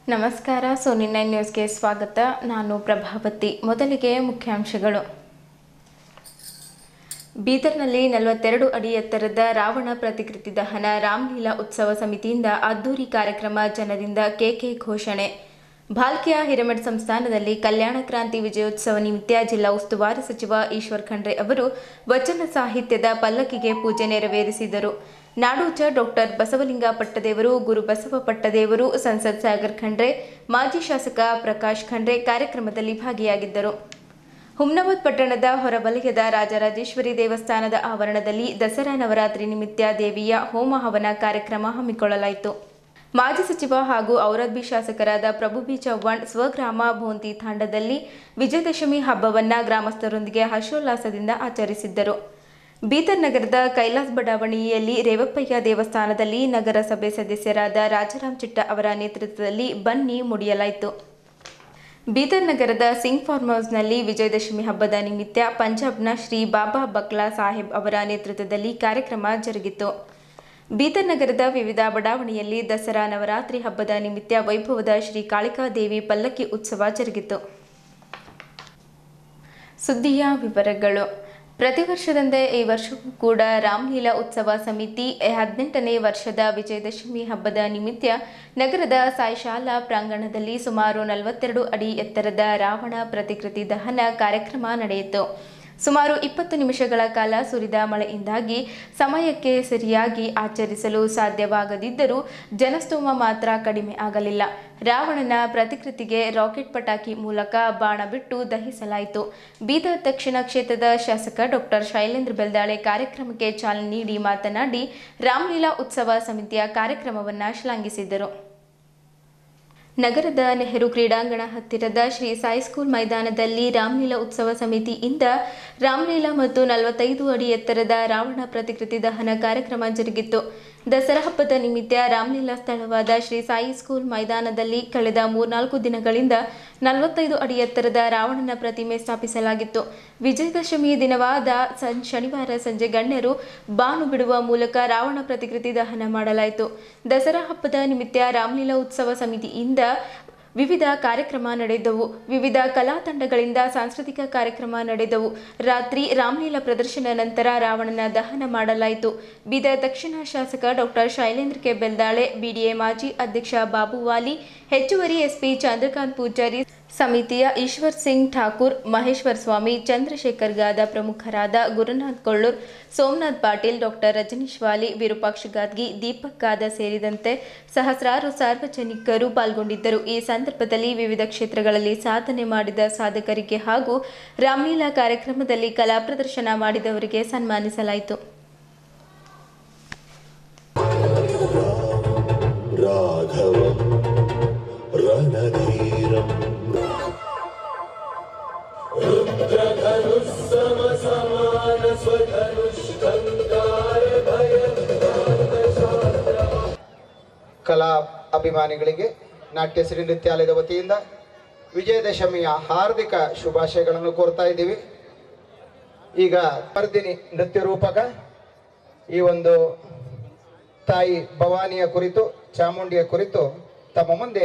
ನಮಸ್ಕಾರ Sony nine ನ್ಯೂಸ್ಗೆ ಸ್ವಾಗತ ನಾನು ಪ್ರಭಾವತಿ ಮೊದಲಿಗೆ ಮುಖ್ಯಾಂಶಗಳು ಬೀದರ್ನಲ್ಲಿ ನಲವತ್ತೆರಡು ಅಡಿ ಎತ್ತರದ ರಾವಣ ಪ್ರತಿಕೃತಿ ದಹನ ರಾಮಲೀಲಾ ಉತ್ಸವ ಸಮಿತಿಯಿಂದ ಅದ್ದೂರಿ ಕಾರ್ಯಕ್ರಮ ಜನರಿಂದ ಕೆಕೆ ಘೋಷಣೆ ಭಾಲ್ಕಿಯ ಹಿರೇಮಠ್ ಸಂಸ್ಥಾನದಲ್ಲಿ ಕಲ್ಯಾಣ ಕ್ರಾಂತಿ ವಿಜಯೋತ್ಸವ ನಿಮಿತ್ತ ಜಿಲ್ಲಾ ಉಸ್ತುವಾರಿ ಸಚಿವ ಈಶ್ವರ್ ಖಂಡ್ರೆ ಅವರು ವಚನ ಸಾಹಿತ್ಯದ ಪಲ್ಲಕ್ಕಿಗೆ ಪೂಜೆ ನೆರವೇರಿಸಿದರು ನಾಡೋಜ ಡಾಕ್ಟರ್ ಬಸವಲಿಂಗ ಪಟ್ಟದೇವರು ಗುರು ಬಸವ ಪಟ್ಟದೇವರು ಸಂಸದ್ ಸಾಗರ್ ಖಂಡ್ರೆ ಮಾಜಿ ಶಾಸಕ ಪ್ರಕಾಶ್ ಖಂಡ್ರೆ ಕಾರ್ಯಕ್ರಮದಲ್ಲಿ ಭಾಗಿಯಾಗಿದ್ದರು ಹುಮ್ನಾಬಾದ್ ಪಟ್ಟಣದ ಹೊರವಲಯದ ರಾಜರಾಜೇಶ್ವರಿ ದೇವಸ್ಥಾನದ ಆವರಣದಲ್ಲಿ ದಸರಾ ನವರಾತ್ರಿ ನಿಮಿತ್ತ ದೇವಿಯ ಹೋಮ ಹವನ ಕಾರ್ಯಕ್ರಮ ಹಮ್ಮಿಕೊಳ್ಳಲಾಯಿತು ಮಾಜಿ ಸಚಿವ ಹಾಗೂ ಔರದ್ಬಿ ಶಾಸಕರಾದ ಪ್ರಭು ಬಿ ಚವ್ಹಾಣ್ ಸ್ವಗ್ರಾಮ ಭೋಂತಿ ತಾಂಡದಲ್ಲಿ ವಿಜಯದಶಮಿ ಹಬ್ಬವನ್ನ ಗ್ರಾಮಸ್ಥರೊಂದಿಗೆ ಹರ್ಷೋಲ್ಲಾಸದಿಂದ ಆಚರಿಸಿದ್ದರು ಬೀದರ್ ನಗರದ ಕೈಲಾಸ್ ಬಡಾವಣೆಯಲ್ಲಿ ರೇವಪ್ಪಯ್ಯ ದೇವಸ್ಥಾನದಲ್ಲಿ ನಗರಸಭೆ ಸದಸ್ಯರಾದ ರಾಜಾರಾಮ್ ಚಿಟ್ಟ ಅವರ ನೇತೃತ್ವದಲ್ಲಿ ಬನ್ನಿ ಮುಡಿಯಲಾಯಿತು ಬೀದರ್ ನಗರದ ಸಿಂಗ್ ಫಾರ್ಮ್ ಹೌಸ್ನಲ್ಲಿ ವಿಜಯದಶಮಿ ಹಬ್ಬದ ನಿಮಿತ್ತ ಪಂಜಾಬ್ನ ಶ್ರೀ ಬಾಬಾ ಬಕ್ಲಾ ಸಾಹೇಬ್ ಅವರ ನೇತೃತ್ವದಲ್ಲಿ ಕಾರ್ಯಕ್ರಮ ಜರುಗಿತು ಬೀದರ್ ನಗರದ ವಿವಿಧ ಬಡಾವಣೆಯಲ್ಲಿ ದಸರಾ ನವರಾತ್ರಿ ಹಬ್ಬದ ನಿಮಿತ್ತ ವೈಭವದ ಶ್ರೀ ಕಾಳಿಕಾದೇವಿ ಪಲ್ಲಕ್ಕಿ ಉತ್ಸವ ಜರುಗಿತು ಸುದ್ದಿಯ ವಿವರಗಳು ಪ್ರತಿ ವರ್ಷದಂತೆ ಈ ವರ್ಷವೂ ಕೂಡ ರಾಮಲೀಲಾ ಉತ್ಸವ ಸಮಿತಿ ಹದಿನೆಂಟನೇ ವರ್ಷದ ವಿಜಯದಶಮಿ ಹಬ್ಬದ ನಿಮಿತ್ತ ನಗರದ ಸಾಯಿ ಶಾಲಾ ಪ್ರಾಂಗಣದಲ್ಲಿ ಸುಮಾರು ನಲವತ್ತೆರಡು ಅಡಿ ಎತ್ತರದ ರಾವಣ ಪ್ರತಿಕೃತಿ ದಹನ ಕಾರ್ಯಕ್ರಮ ನಡೆಯಿತು ಸುಮಾರು ಇಪ್ಪತ್ತು ನಿಮಿಷಗಳ ಕಾಲ ಸುರಿದ ಮಳೆಯಿಂದಾಗಿ ಸಮಯಕ್ಕೆ ಸರಿಯಾಗಿ ಆಚರಿಸಲು ಸಾಧ್ಯವಾಗದಿದ್ದರೂ ಜನಸ್ತೋಮ ಮಾತ್ರ ಕಡಿಮೆ ಆಗಲಿಲ್ಲ ರಾವಣನ ಪ್ರತಿಕೃತಿಗೆ ರಾಕೆಟ್ ಪಟಾಕಿ ಮೂಲಕ ಬಾಣ ಬಿಟ್ಟು ದಹಿಸಲಾಯಿತು ಬೀದರ್ ದಕ್ಷಿಣ ಕ್ಷೇತ್ರದ ಶಾಸಕ ಡಾಕ್ಟರ್ ಶೈಲೇಂದ್ರ ಬೆಲ್ದಾಳೆ ಕಾರ್ಯಕ್ರಮಕ್ಕೆ ಚಾಲನೆ ನೀಡಿ ಮಾತನಾಡಿ ರಾಮಲೀಲಾ ಉತ್ಸವ ಸಮಿತಿಯ ಕಾರ್ಯಕ್ರಮವನ್ನು ಶ್ಲಾಘಿಸಿದರು ನಗರದ ನೆಹರು ಕ್ರೀಡಾಂಗಣ ಹತ್ತಿರದ ಶ್ರೀ ಸಾಯಿ ಸ್ಕೂಲ್ ಮೈದಾನದಲ್ಲಿ ರಾಮಲೀಲಾ ಉತ್ಸವ ಸಮಿತಿಯಿಂದ ರಾಮಲೀಲಾ ಮತ್ತು ನಲವತ್ತೈದು ಅಡಿ ಎತ್ತರದ ರಾವಣ ಪ್ರತಿಕೃತಿ ದಹನ ಕಾರ್ಯಕ್ರಮ ಜರುಗಿತ್ತು ದಸರಾ ಹಬ್ಬದ ನಿಮಿತ್ತ ರಾಮಲೀಲಾ ಸ್ಥಳವಾದ ಶ್ರೀ ಸಾಯಿ ಸ್ಕೂಲ್ ಮೈದಾನದಲ್ಲಿ ಕಳೆದ ಮೂರ್ನಾಲ್ಕು ದಿನಗಳಿಂದ ನಲವತ್ತೈದು ಅಡಿ ಎತ್ತರದ ರಾವಣನ ಪ್ರತಿಮೆ ಸ್ಥಾಪಿಸಲಾಗಿತ್ತು ವಿಜಯದಶಮಿ ದಿನವಾದ ಸಂ ಶನಿವಾರ ಸಂಜೆ ಗಣ್ಯರು ಬಾನು ಬಿಡುವ ಮೂಲಕ ರಾವಣ ಪ್ರತಿಕೃತಿ ದಹನ ಮಾಡಲಾಯಿತು ದಸರಾ ಹಬ್ಬದ ನಿಮಿತ್ತ ರಾಮಲೀಲಾ ಉತ್ಸವ ಸಮಿತಿಯಿಂದ ವಿವಿಧ ಕಾರ್ಯಕ್ರಮ ನಡೆದವು ವಿವಿಧ ಕಲಾ ತಂಡಗಳಿಂದ ಸಾಂಸ್ಕೃತಿಕ ಕಾರ್ಯಕ್ರಮ ನಡೆದವು ರಾತ್ರಿ ರಾಮಲೀಲಾ ಪ್ರದರ್ಶನ ನಂತರ ರಾವಣನ ದಹನ ಮಾಡಲಾಯಿತು ಬೀದರ್ ದಕ್ಷಿಣ ಶಾಸಕ doctor Shailendra K Beldale BDA ಮಾಜಿ ಅಧ್ಯಕ್ಷ ಬಾಬು ವಾಲಿ ಹೆಚ್ಚುವರಿ ಎಸ್ಪಿ ಚಂದ್ರಕಾಂತ್ ಪೂಜಾರಿ ಸಮಿತಿಯ ಈಶ್ವರ್ ಸಿಂಗ್ ಠಾಕೂರ್ ಮಹೇಶ್ವರ್ ಸ್ವಾಮಿ ಚಂದ್ರಶೇಖರ್ ಗಾದ ಪ್ರಮುಖರಾದ ಗುರುನಾಥ್ ಕೊಳ್ಳೂರ್ ಸೋಮನಾಥ್ ಪಾಟೀಲ್ ಡಾಕ್ಟರ್ ರಜನೀಶ್ ವಾಲಿ ವಿರೂಪಾಕ್ಷ ಗಾದ್ಗಿ ದೀಪಕ್ ಗಾದ ಸೇರಿದಂತೆ ಸಹಸ್ರಾರು ಸಾರ್ವಜನಿಕರು ಪಾಲ್ಗೊಂಡಿದ್ದರು ಈ ಸಂದರ್ಭದಲ್ಲಿ ವಿವಿಧ ಕ್ಷೇತ್ರಗಳಲ್ಲಿ ಸಾಧನೆ ಮಾಡಿದ ಸಾಧಕರಿಗೆ ಹಾಗೂ ರಾಮಲೀಲಾ ಕಾರ್ಯಕ್ರಮದಲ್ಲಿ ಕಲಾ ಪ್ರದರ್ಶನ ಮಾಡಿದವರಿಗೆ ಸನ್ಮಾನಿಸಲಾಯಿತು राघवं रणधीरम् ಕಲಾ ಅಭಿಮಾನಿಗಳಿಗೆ ನಾಟ್ಯ ಶ್ರೀ ನೃತ್ಯಾಲಯದ ವತಿಯಿಂದ ವಿಜಯದಶಮಿಯ ಹಾರ್ದಿಕ ಶುಭಾಶಯಗಳನ್ನು ಕೋರ್ತಾ ಇದ್ದೀವಿ ಈಗ ಸ್ಪರ್ಧಿನಿ ನೃತ್ಯ ರೂಪಕ ಈ ಒಂದು ತಾಯಿ ಭವಾನಿಯ ಕುರಿತು ಚಾಮುಂಡಿಯ ಕುರಿತು ತಮ್ಮ ಮುಂದೆ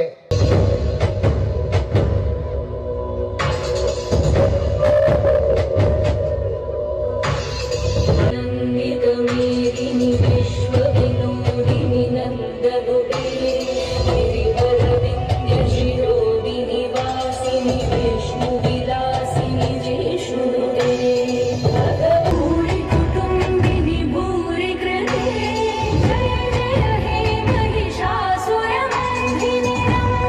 नन्दितमेदिनि विश्वविनोदिनि नन्दनुते गिरिवरविन्द्यशिरोदिनि वासिनि विष्णुविलासिनि विष्णुनुते भगभूरि कुटुम्बिनि भूरि कृते जय जय हे महिषासुरमर्दिनि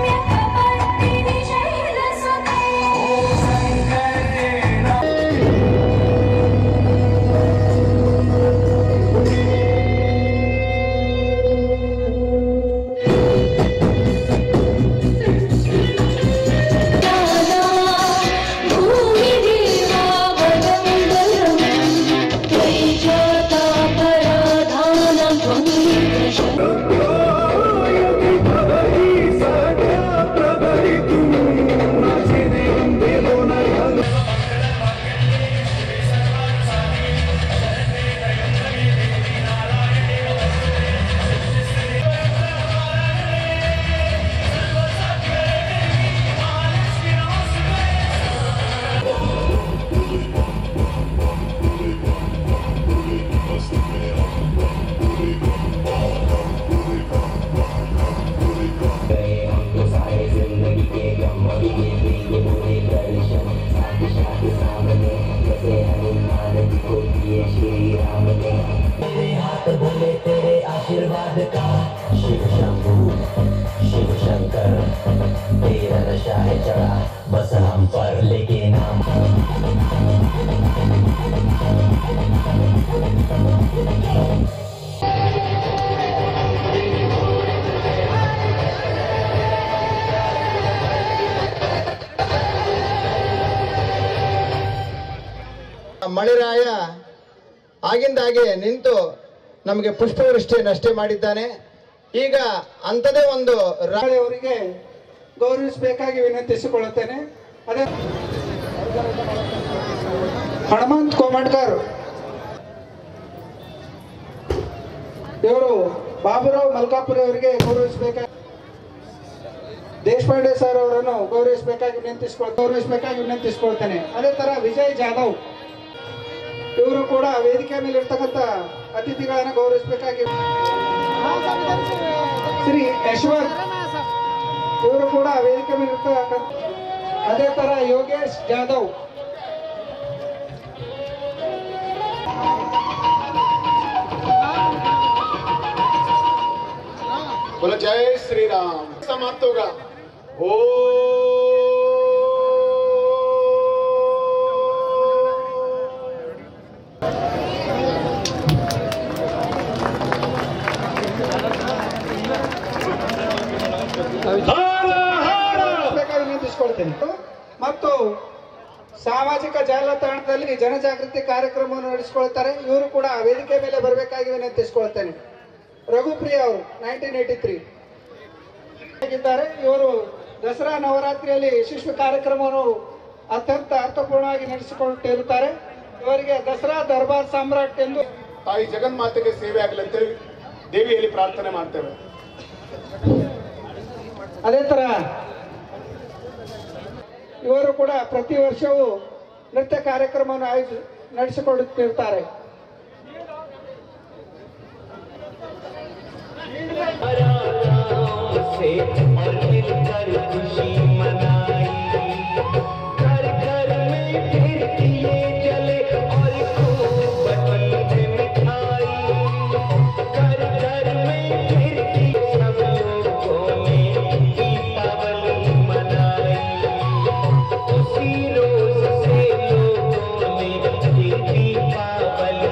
ಮಳೆರಾಯ ಆಗಿಂದಾಗೆ ನಿಂತು ನಮಗೆ ಪುಷ್ಪವೃಷ್ಟಿಯನ್ನಷ್ಟೇ ಮಾಡಿದ್ದಾನೆ ಈಗ ಅಂಥದೇ ಒಂದು ರಾ- ಅವರಿಗೆ ಗೌರವಿಸಬೇಕಾಗಿ ವಿನಂತಿಸಿಕೊಳ್ಳುತ್ತೇನೆ ಅದೇ ಹನುಮಂತ್ ಕೋಮಟ್ಕರ್ ಇವರು ಬಾಬುರಾವ್ ಮಲ್ಕಾಪುರಿ ಅವರಿಗೆ ಗೌರವಿಸಬೇಕಾಗಿ ದೇಶಪಾಂಡೆ ಸರ್ ಅವರನ್ನು ಗೌರವಿಸಬೇಕಾಗಿ ವಿನಂತಿಸ್ಕೊಳ್ ಗೌರವಿಸಬೇಕಾಗಿ ವಿನಂತಿಸ್ಕೊಳ್ತೇನೆ ಅದೇ ತರ ವಿಜಯ್ ಜಾಧವ್ ಇವರು ಕೂಡ ವೇದಿಕೆ ಮೇಲೆ ಇರ್ತಕ್ಕಂಥ ಅತಿಥಿಗಳನ್ನು ಗೌರವಿಸಬೇಕಾಗಿ ಶ್ರೀ ಯಶವಂತ್ ಇವರು ಕೂಡ ವೇದಿಕೆ ಮೇಲೆ ಇರ್ತಕ್ಕಂಥ ಅದೇ ತರ ಯೋಗೇಶ್ ಜಾಧವ್ बोला जय श्री राम समाप्त होगा ओ ಬೇಕಾಗಿ ವಿನಂತಿಸಿಕೊಳ್ತೇನೆ ಮತ್ತು ಸಾಮಾಜಿಕ ಜಾಲತಾಣದಲ್ಲಿ ಜನಜಾಗೃತಿ ಕಾರ್ಯಕ್ರಮವನ್ನು ನಡೆಸಿಕೊಳ್ತಾರೆ ಇವರು ಕೂಡ ವೇದಿಕೆ ಮೇಲೆ ಬರಬೇಕಾಗಿ ವಿನಂತಿಸಿಕೊಳ್ತೇನೆ ರಘುಪ್ರಿಯ ಅವರು ನೈನ್ಟೀನ್ ಏಯ್ಟಿ ತ್ರೀ ಆಗಿದ್ದಾರೆ ಇವರು ದಸರಾ ನವರಾತ್ರಿಯಲ್ಲಿ ಯಶಸ್ವಿ ಕಾರ್ಯಕ್ರಮವನ್ನು ಅತ್ಯಂತ ಅರ್ಥಪೂರ್ಣವಾಗಿ ನಡೆಸಿಕೊಟ್ಟಿರುತ್ತಾರೆ ಇವರಿಗೆ ದಸರಾ ದರ್ಬಾರ್ ಸಾಮ್ರಾಟ್ ಎಂದು ತಾಯಿ ಜಗನ್ಮಾತೆಗೆ ಸೇವೆ ಆಗಲಿ ಅಂತೇಳಿ ದೇವಿಯಲ್ಲಿ ಪ್ರಾರ್ಥನೆ ಮಾಡ್ತೇವೆ ಅದೇ ತರ ಇವರು ಕೂಡ ಪ್ರತಿ ವರ್ಷವೂ ನೃತ್ಯ ಕಾರ್ಯಕ್ರಮವನ್ನು ಆಯೋಜ ನಡೆಸಿಕೊಳ್ಳುತ್ತಿರ್ತಾರೆ से और मिलकर खुशी मनाई घर घर में फिर दिए जले और खूब बनी मिठाई घर घर में फिर दिए सब लोगों ने दीपावली मनाई उसी रोज से लोगों ने ये दीपावली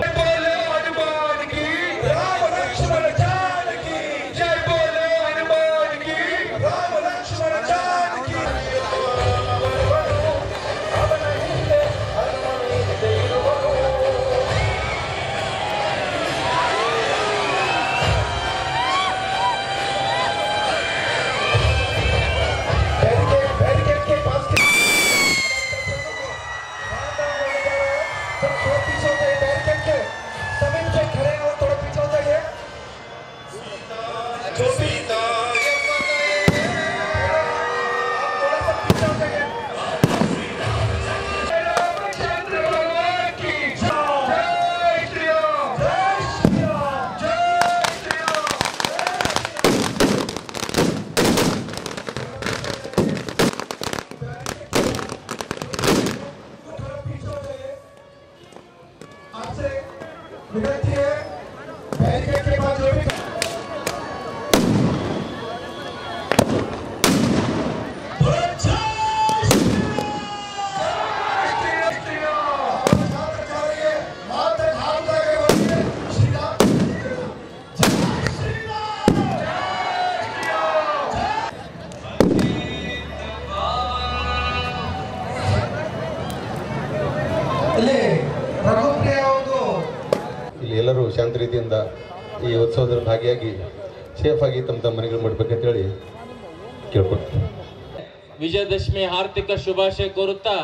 ಇಲ್ಲಿ ರಘುಪ್ರಿಯ ಅವರು ಇಲ್ಲಿ ಎಲ್ಲರೂ ಶಾಂತ ರೀತಿಯಿಂದ ಈ ಉತ್ಸವದಲ್ಲಿ ಭಾಗಿಯಾಗಿ ಸೇಫ್ ಆಗಿ ತಮ್ಮ ತಮ್ಮ ಮನೆಗಳು ಮಾಡಬೇಕಂತೇಳಿ ಕೇಳ್ಕೊಡ್ತೀನಿ ವಿಜಯದಶಮಿ ಆರ್ಥಿಕ ಶುಭಾಶಯ ಕೋರುತ್ತಾ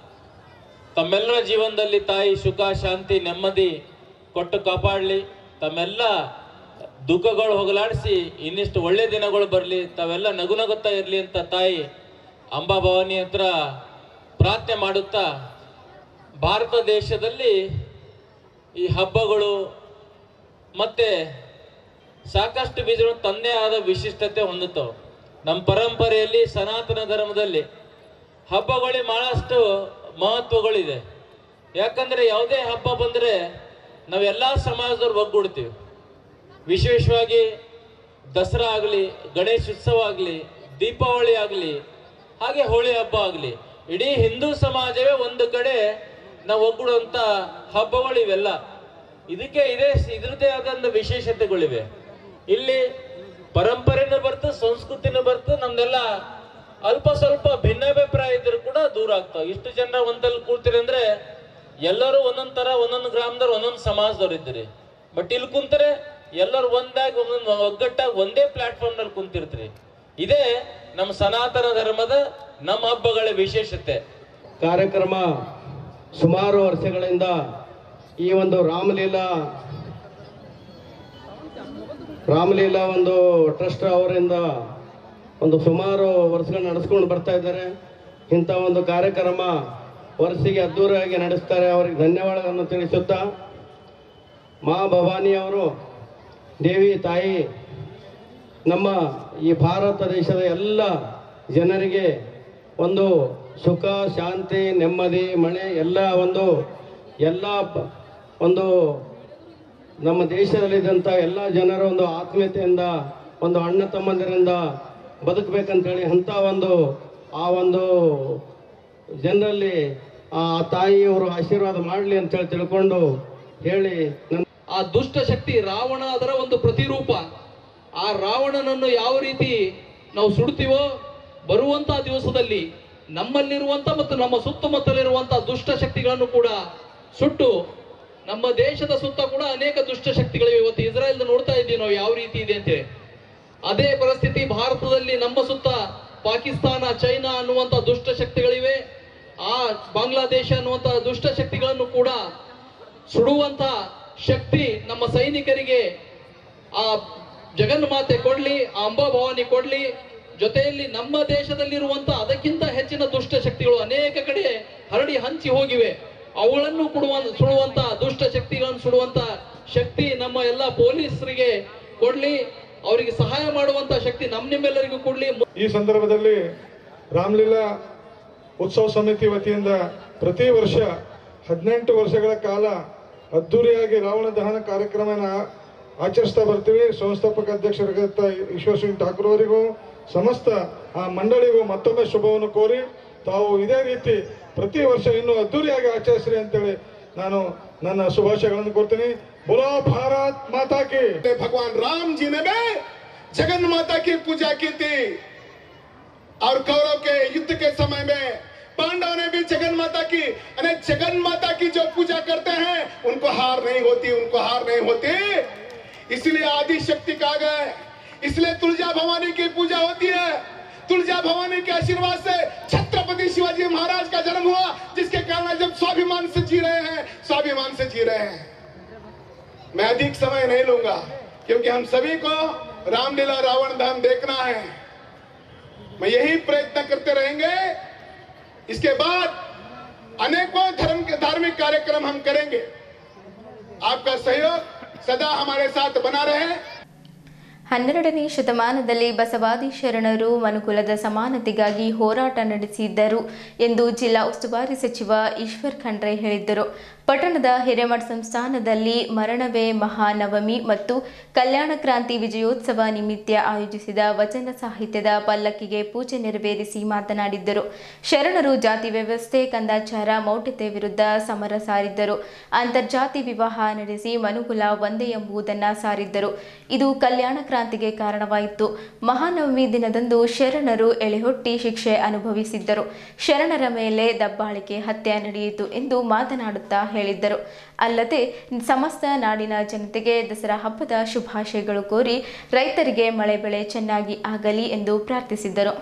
ತಮ್ಮೆಲ್ಲರ ಜೀವನದಲ್ಲಿ ತಾಯಿ ಸುಖ ಶಾಂತಿ ನೆಮ್ಮದಿ ಕೊಟ್ಟು ಕಾಪಾಡಲಿ ತಮ್ಮೆಲ್ಲ ದುಃಖಗಳು ಹೋಗಲಾಡಿಸಿ ಇನ್ನಿಷ್ಟು ಒಳ್ಳೆ ದಿನಗಳು ಬರಲಿ ತಾವೆಲ್ಲ ನಗು ನಗುತ್ತಾ ಇರಲಿ ಅಂತ ತಾಯಿ ಅಂಬಾ ಭವಾನಿ ಹತ್ರ ಪ್ರಾರ್ಥನೆ ಮಾಡುತ್ತಾ ಭಾರತ ದೇಶದಲ್ಲಿ ಈ ಹಬ್ಬಗಳು ಮತ್ತೆ ಸಾಕಷ್ಟು ಬೀಜಗಳು ತಂದೇ ಆದ ವಿಶಿಷ್ಟತೆ ಹೊಂದುತ್ತವೆ ನಮ್ಮ ಪರಂಪರೆಯಲ್ಲಿ ಸನಾತನ ಧರ್ಮದಲ್ಲಿ ಹಬ್ಬಗಳಿಗೆ ಬಹಳಷ್ಟು ಮಹತ್ವಗಳಿದೆ ಯಾಕಂದ್ರೆ ಯಾವುದೇ ಹಬ್ಬ ಬಂದರೆ ನಾವೆಲ್ಲ ಸಮಾಜದವ್ರು ಒಗ್ಗೂಡ್ತೀವಿ ವಿಶೇಷವಾಗಿ ದಸರಾ ಆಗಲಿ ಗಣೇಶ ಉತ್ಸವ ಆಗಲಿ ದೀಪಾವಳಿ ಆಗಲಿ ಹಾಗೆ ಹೋಳಿ ಹಬ್ಬ ಆಗಲಿ ಇಡೀ ಹಿಂದೂ ಸಮಾಜವೇ ಒಂದು ಕಡೆ ನಾವು ಒಗ್ಗೂಡುವಂಥ ಹಬ್ಬಗಳು ಇವೆಲ್ಲ ಇದಕ್ಕೆ ಇದೇ ಇದ್ರದ್ದೇ ಆದಂಥ ವಿಶೇಷತೆಗಳಿವೆ ಇಲ್ಲಿ ಪರಂಪರೆನೂ ಬರ್ತು ಸಂಸ್ಕೃತಿನೂ ಬರ್ತು ನಮ್ದೆಲ್ಲ ಅಲ್ಪ ಸ್ವಲ್ಪ ಭಿನ್ನಾಭಿಪ್ರಾಯ ಇದ್ರೂ ಕೂಡ ದೂರ ಆಗ್ತಾವ ಇಷ್ಟು ಜನ ಒಂದಲ್ಲಿ ಕೂಡ್ತೀರಿ ಅಂದ್ರೆ ಎಲ್ಲರೂ ಒಂದೊಂದ್ ತರ ಒಂದೊಂದು ಗ್ರಾಮದವ್ರು ಒಂದೊಂದು ಸಮಾಜದವ್ರು ಇದ್ದೀರಿ ಬಟ್ ಇಲ್ಲಿ ಕುಂತರೆ ಎಲ್ಲರೂ ಒಂದಾಗಿ ಒಂದೊಂದು ಒಗ್ಗಟ್ಟಾಗಿ ಒಂದೇ ಪ್ಲಾಟ್ಫಾರ್ಮ್ ನಲ್ಲಿ ಕುಂತಿರ್ತೀರಿ ಇದೇ ನಮ್ಮ ಸನಾತನ ಧರ್ಮದ ನಮ್ಮ ಹಬ್ಬಗಳ ವಿಶೇಷತೆ ಕಾರ್ಯಕ್ರಮ ಸುಮಾರು ವರ್ಷಗಳಿಂದ ಈ ಒಂದು ರಾಮಲೀಲಾ ರಾಮಲೀಲಾ ಒಂದು ಟ್ರಸ್ಟ್ ಅವರಿಂದ ಒಂದು ಸುಮಾರು ವರ್ಷಗಳು ನಡೆಸ್ಕೊಂಡು ಬರ್ತಾ ಇದ್ದಾರೆ ಇಂಥ ಒಂದು ಕಾರ್ಯಕ್ರಮ ವರ್ಷಿಗೆ ಅದ್ದೂರಿಯಾಗಿ ನಡೆಸ್ತಾರೆ ಅವರಿಗೆ ಧನ್ಯವಾದಗಳನ್ನು ತಿಳಿಸುತ್ತಾ ಮಾ ಭವಾನಿ ಅವರು ದೇವಿ ತಾಯಿ ನಮ್ಮ ಈ ಭಾರತ ದೇಶದ ಎಲ್ಲ ಜನರಿಗೆ ಒಂದು ಸುಖ ಶಾಂತಿ ನೆಮ್ಮದಿ ಮಳೆ ಎಲ್ಲ ಒಂದು ಎಲ್ಲ ಪ- ಒಂದು ನಮ್ಮ ದೇಶದಲ್ಲಿದ್ದಂಥ ಎಲ್ಲ ಜನರ ಒಂದು ಆತ್ಮೀಯತೆಯಿಂದ ಒಂದು ಅಣ್ಣ ತಮ್ಮಂದಿರಿಂದ ಬದುಕಬೇಕಂತೇಳಿ ಅಂಥ ಒಂದು ಆ ಒಂದು ಜನರಲ್ಲಿ ಆ ತಾಯಿಯವರು ಆಶೀರ್ವಾದ ಮಾಡಲಿ ಅಂತೇಳಿ ತಿಳ್ಕೊಂಡು ಹೇಳಿ ನನ್ನ ಆ ದುಷ್ಟ ಶಕ್ತಿ ರಾವಣ ಅದರ ಒಂದು ಪ್ರತಿರೂಪ ಆ ರಾವಣನನ್ನು ಯಾವ ರೀತಿ ನಾವು ಸುಡ್ತೀವೋ ಬರುವಂತಹ ದಿವಸದಲ್ಲಿ ನಮ್ಮಲ್ಲಿರುವಂತ ಮತ್ತು ನಮ್ಮ ಸುತ್ತಮುತ್ತಲಿರುವಂತಹ ದುಷ್ಟ ಶಕ್ತಿಗಳನ್ನು ಕೂಡ ಸುಟ್ಟು ನಮ್ಮ ದೇಶದ ಸುತ್ತ ಕೂಡ ಅನೇಕ ದುಷ್ಟ ಶಕ್ತಿಗಳಿವೆ ಇವತ್ತು ಇಸ್ರಾಯೇಲ್ ನೋಡ್ತಾ ಇದ್ದೀವಿ ನಾವು ಯಾವ ರೀತಿ ಇದೆ ಅಂತೇಳಿ ಅದೇ ಪರಿಸ್ಥಿತಿ ಭಾರತದಲ್ಲಿ ನಮ್ಮ ಸುತ್ತ ಪಾಕಿಸ್ತಾನ ಚೈನಾ ಅನ್ನುವಂತ ದುಷ್ಟ ಶಕ್ತಿಗಳಿವೆ ಆ ಬಾಂಗ್ಲಾದೇಶ ಅನ್ನುವಂತ ದುಷ್ಟ ಶಕ್ತಿಗಳನ್ನು ಕೂಡ ಸುಡುವಂತ ಶಕ್ತಿ ನಮ್ಮ ಸೈನಿಕರಿಗೆ ಆ ಜಗನ್ಮಾತೆ ಕೊಡ್ಲಿ ಆ ಅಂಬಾಭವಾನಿ ಕೊಡ್ಲಿ ಜೊತೆಯಲ್ಲಿ ನಮ್ಮ ದೇಶದಲ್ಲಿರುವಂತ ಅದಕ್ಕಿಂತ ಹೆಚ್ಚಿನ ದುಷ್ಟ ಶಕ್ತಿಗಳು ಅನೇಕ ಕಡೆ ಹರಡಿ ಹಂಚಿ ಹೋಗಿವೆ ಅವುಗಳನ್ನು ಕೊಡುವ ಸುಡುವಂತ ದುಷ್ಟ ಶಕ್ತಿಗಳನ್ನು ಸುಡುವಂತ ಶಕ್ತಿ ನಮ್ಮ ಎಲ್ಲ ಪೊಲೀಸರಿಗೆ ಕೊಡ್ಲಿ ಅವರಿಗೆ ಸಹಾಯ ಮಾಡುವಂತ ಶಕ್ತಿ ನಮ್ಮ ನಿಮ್ಮೆಲ್ಲರಿಗೂ ಕೊಡ್ಲಿ ಈ ಸಂದರ್ಭದಲ್ಲಿ ರಾಮಲೀಲಾ ಉತ್ಸವ ಸಮಿತಿ ವತಿಯಿಂದ ಪ್ರತಿ ವರ್ಷ ಹದಿನೆಂಟು ವರ್ಷಗಳ ಕಾಲ ಅದ್ದೂರಿಯಾಗಿ ರಾವಣ ದಹನ ಕಾರ್ಯಕ್ರಮನ ಆಚರಿಸ್ತಾ ಬರ್ತೀವಿ ಸಂಸ್ಥಾಪಕ ಅಧ್ಯಕ್ಷರಾದಂಥ ಈಶ್ವರ್ ಸಿಂಗ್ ಠಾಕೂರ್ ಅವರಿಗೂ ಸಮಸ್ತ ಆ ಮಂಡಳಿಗೂ ಮತ್ತೊಮ್ಮೆ ಶುಭವನ್ನು ಕೋರಿ ತಾವು ಇದೇ ರೀತಿ ಪ್ರತಿ ವರ್ಷ ಇನ್ನೂ ಅದ್ದೂರಿಯಾಗಿ ಆಚರಿಸ್ರಿ ಅಂತೇಳಿ ನಾನು ನನ್ನ ಶುಭಾಶಯಗಳನ್ನು ಕೋರ್ತೀನಿ बोलो भारत माता की भगवान राम जी ने भी जगन माता की पूजा की थी और कौरव के युद्ध के समय में पांडव ने भी जगन माता की अरे जगन माता की जो पूजा करते हैं उनको हार नहीं होती उनको हार नहीं होती इसलिए आदि शक्ति कहा गया है इसलिए तुलजा भवानी की पूजा होती है तुलजा भवानी के आशीर्वाद से छत्रपति शिवाजी महाराज का जन्म हुआ जिसके कारण जब स्वाभिमान से जी रहे हैं स्वाभिमान से जी रहे हैं मैं अधिक समय नहीं लूंगा क्योंकि हम सभी को रामलीला रावण दहन देखना है मैं यही प्रयत्न करते रहेंगे इसके बाद अनेकों धर्म के धार्मिक कार्यक्रम हम करेंगे आपका सहयोग सदा हमारे साथ बना रहे ಹನ್ನೆರಡನೇ ಶತಮಾನದಲ್ಲಿ ಬಸವಾದಿ ಶರಣರು ಮನುಕುಲದ ಸಮಾನತೆಗಾಗಿ ಹೋರಾಟ ನಡೆಸಿದ್ದರು ಎಂದು ಜಿಲ್ಲಾ ಉಸ್ತುವಾರಿ ಸಚಿವ ಈಶ್ವರ್ ಖಂಡ್ರೆ ಹೇಳಿದ್ದರು ಪಟ್ಟಣದ ಹಿರೇಮಠ ಸಂಸ್ಥಾನದಲ್ಲಿ ಮರಣವೇ ಮಹಾನವಮಿ ಮತ್ತು ಕಲ್ಯಾಣ ಕ್ರಾಂತಿ ವಿಜಯೋತ್ಸವ ನಿಮಿತ್ತ ಆಯೋಜಿಸಿದ ವಚನ ಸಾಹಿತ್ಯದ ಪಲ್ಲಕ್ಕಿಗೆ ಪೂಜೆ ನೆರವೇರಿಸಿ ಮಾತನಾಡಿದ್ದರು ಶರಣರು ಜಾತಿ ವ್ಯವಸ್ಥೆ ಕಂದಾಚಾರ ಮೌಢ್ಯತೆ ವಿರುದ್ಧ ಸಮರ ಸಾರಿದ್ದರು ಅಂತರ್ಜಾತಿ ವಿವಾಹ ನಡೆಸಿ ಮನುಕುಲ ಒಂದೇ ಎಂಬುದನ್ನು ಸಾರಿದ್ದರು ಇದು ಕಲ್ಯಾಣ ಕ್ರಾಂತಿಗೆ ಕಾರಣವಾಯಿತು ಮಹಾನವಮಿ ದಿನದಂದು ಶರಣರು ಎಳೆಹೊಟ್ಟಿ ಶಿಕ್ಷೆ ಅನುಭವಿಸಿದ್ದರು ಶರಣರ ಮೇಲೆ ದಬ್ಬಾಳಿಕೆ ಹತ್ಯೆ ನಡೆಯಿತು ಎಂದು ಮಾತನಾಡುತ್ತಾ ಹೇಳಿದ್ದರು ಅಲ್ಲದೆ ಸಮಸ್ತ ನಾಡಿನ ಜನತೆಗೆ ದಸರಾ ಹಬ್ಬದ ಶುಭಾಶಯಗಳು ಕೋರಿ ರೈತರಿಗೆ ಮಳೆ ಬೆಳೆ ಚೆನ್ನಾಗಿ ಆಗಲಿ ಎಂದು ಪ್ರಾರ್ಥಿಸಿದ್ದರು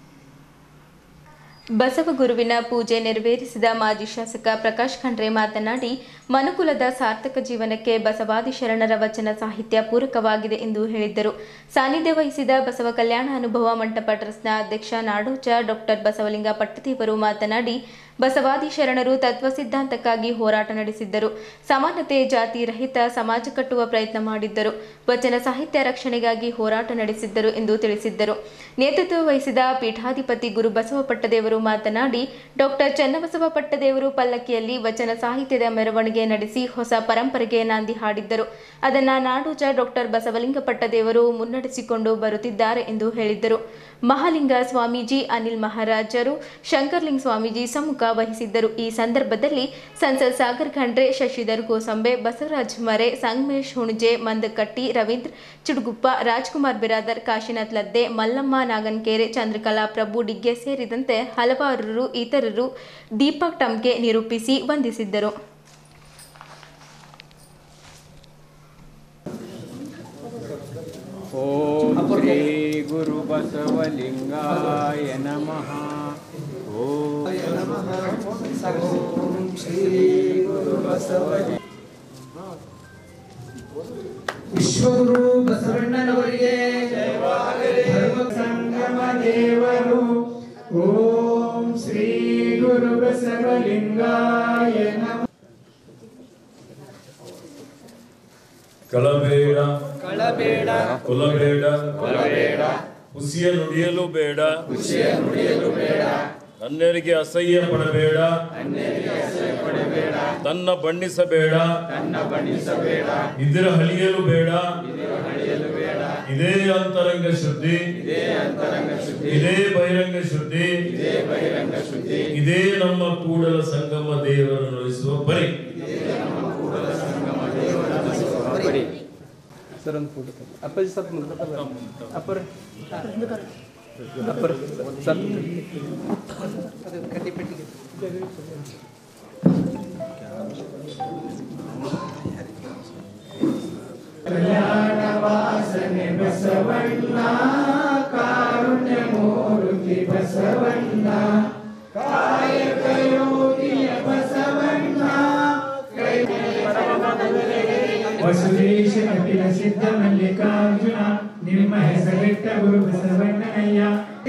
ಬಸವಗುರುವಿನ ಪೂಜೆ ನೆರವೇರಿಸಿದ ಮಾಜಿ ಶಾಸಕ ಪ್ರಕಾಶ್ ಖಂಡ್ರೆ ಮಾತನಾಡಿ ಮನುಕುಲದ ಸಾರ್ಥಕ ಜೀವನಕ್ಕೆ ಬಸವಾದಿ ಶರಣರ ವಚನ ಸಾಹಿತ್ಯ ಪೂರಕವಾಗಿದೆ ಎಂದು ಹೇಳಿದ್ದರು ಸಾನ್ನಿಧ್ಯ ವಹಿಸಿದ ಬಸವ ಕಲ್ಯಾಣ ಅನುಭವ ಮಂಟಪ ಟ್ರಸ್ಟ್ನ ಅಧ್ಯಕ್ಷ ನಾಡೋಜ ಡಾಕ್ಟರ್ ಬಸವಲಿಂಗ ಪಟ್ಟದೇವರು ಮಾತನಾಡಿ ಬಸವಾದಿ ಶರಣರು ತತ್ವ ಸಿದ್ಧಾಂತಕ್ಕಾಗಿ ಹೋರಾಟ ನಡೆಸಿದ್ದರು ಸಮಾನತೆ ಜಾತಿ ರಹಿತ ಸಮಾಜ ಕಟ್ಟುವ ಪ್ರಯತ್ನ ಮಾಡಿದ್ದರು ವಚನ ಸಾಹಿತ್ಯ ರಕ್ಷಣೆಗಾಗಿ ಹೋರಾಟ ನಡೆಸಿದ್ದರು ಎಂದು ತಿಳಿಸಿದ್ದರು ನೇತೃತ್ವ ವಹಿಸಿದ ಪೀಠಾಧಿಪತಿ ಗುರು ಬಸವ ಪಟ್ಟದೇವರು ಮಾತನಾಡಿ ಡಾಕ್ಟರ್ ಚನ್ನಬಸವ ಪಟ್ಟದೇವರು ಪಲ್ಲಕ್ಕಿಯಲ್ಲಿ ವಚನ ಸಾಹಿತ್ಯದ ಮೆರವಣಿಗೆ ನಡೆಸಿ ಹೊಸ ಪರಂಪರೆಗೆ ನಾಂದಿ ಹಾಡಿದ್ದರು ಅದನ್ನ ನಾಡೋಜ ಡಾಕ್ಟರ್ ಬಸವಲಿಂಗ ಪಟ್ಟದೇವರು ಮುನ್ನಡೆಸಿಕೊಂಡು ಬರುತ್ತಿದ್ದಾರೆ ಎಂದು ಹೇಳಿದ್ದರು ಮಹಾಲಿಂಗ ಸ್ವಾಮೀಜಿ ಅನಿಲ್ ಮಹಾರಾಜರು ಶಂಕರ್ಲಿಂಗ ಸ್ವಾಮೀಜಿ ಸಮ್ಮುಖ ವಹಿಸಿದ್ದರು ಈ ಸಂದರ್ಭದಲ್ಲಿ ಸಂಸದ್ ಸಾಗರ್ ಖಂಡ್ರೆ ಶಶಿಧರ್ ಗೋಸಂಬೆ ಬಸವರಾಜ್ ಮರೆ ಸಂಗಮೇಶ್ ಹುಣಜೆ ಮಂದಕಟ್ಟಿ ರವೀಂದ್ರ ಚುಡುಗುಪ್ಪ ರಾಜ್ಕುಮಾರ್ ಬಿರಾದರ್ ಕಾಶಿನಾಥ್ ಲದ್ದೆ ಮಲ್ಲಮ್ಮ ನಾಗನ್ಕೇರೆ ಚಂದ್ರಕಲಾ ಪ್ರಭು ಡಿಗ್ಗೆ ಸೇರಿದಂತೆ ಹಲವಾರು ಇತರರು ದೀಪಕ್ ಟಮ್ಗೆ ನಿರೂಪಿಸಿ ವಂದಿಸಿದ್ದರು ಓಂ ಶ್ರೀ ಗುರು ಬಸವಲಿಂಗಾಯ ನಮಃ ಓಂ ಓಂ ಶ್ರೀ ಗುರು ಬಸವಲಿಂಗ ವಿಶ್ವಗುರು ಬಸವಣ್ಣನವರಿಗೆ ಧರ್ಮ ಸಂಗಮ ದೇವರು ಓಂ ಶ್ರೀ ಗುರು ಬಸವಲಿಂಗಾಯ ನಮಃ ಕಳಬೇಡ ಕಳಬೇಡ ಕುಲಬೇಡ ಕೊಲಬೇಡ ಹುಸಿಯ ನುಡಿಯಲು ಬೇಡ ಖುಷಿಯ ನುಡಿಯಲು ಬೇಡ ಅನ್ಯರಿಗೆ ಅಸಹ್ಯ ಪಡಬೇಡ ಅನ್ಯರಿಗೆ ಅಸಹ್ಯ ಪಡಬೇಡ ತನ್ನ ಬಣ್ಣಿಸಬೇಡ ತನ್ನ ಬಣ್ಣಿಸಬೇಡ ಇದರ ಹಳಿಯಲು ಬೇಡ ಇದರ ಹಳಿಯಲು ಬೇಡ ಇದೇ ಅಂತರಂಗ ಶುದ್ಧಿ ಇದೇ ಅಂತರಂಗ ಶುದ್ಧಿ ಇದೇ ಬಹಿರಂಗ ಶುದ್ಧಿ ಇದೇ ಬಹಿರಂಗ ಶುದ್ಧಿ ಇದೇ ನಮ್ಮ ಕೂಡಲ ಸಂಗಮ ದೇವರನ್ನು ಉಳಿಸುವ ಪರಿ ಬರೀ ಸರ್ ಒಂದು ಫೋಟೋ ಅಪ್ಪಾಜಿ ಸ್ವಲ್ಪ ಮುಂದೆ ಅಪ್ಪರ ಅಪ್ಪರ ಸರ್ ಅದು ಕಡ್ಡಿ ಪೆಟ್ಟಿಗೆ ಕಲ್ಯಾಣವಾಸನೆ ಬಸವಣ್ಣ ಕಾರುಣ್ಯ ಮೂರ್ತಿ ಬಸವಣ್ಣ ಕಾಯಕ ಯೋಗಿಯ ಬಸವಣ್ಣ ವಸುದೇಶ ಕಪಿಲ ಸಿದ್ಧ ಮಲ್ಲಿಕಾರ್ಜುನ ನಿಮ್ಮ ಹೆಸರಿಟ್ಟ ಗುರು ಬಸವಣ್ಣನಯ್ಯ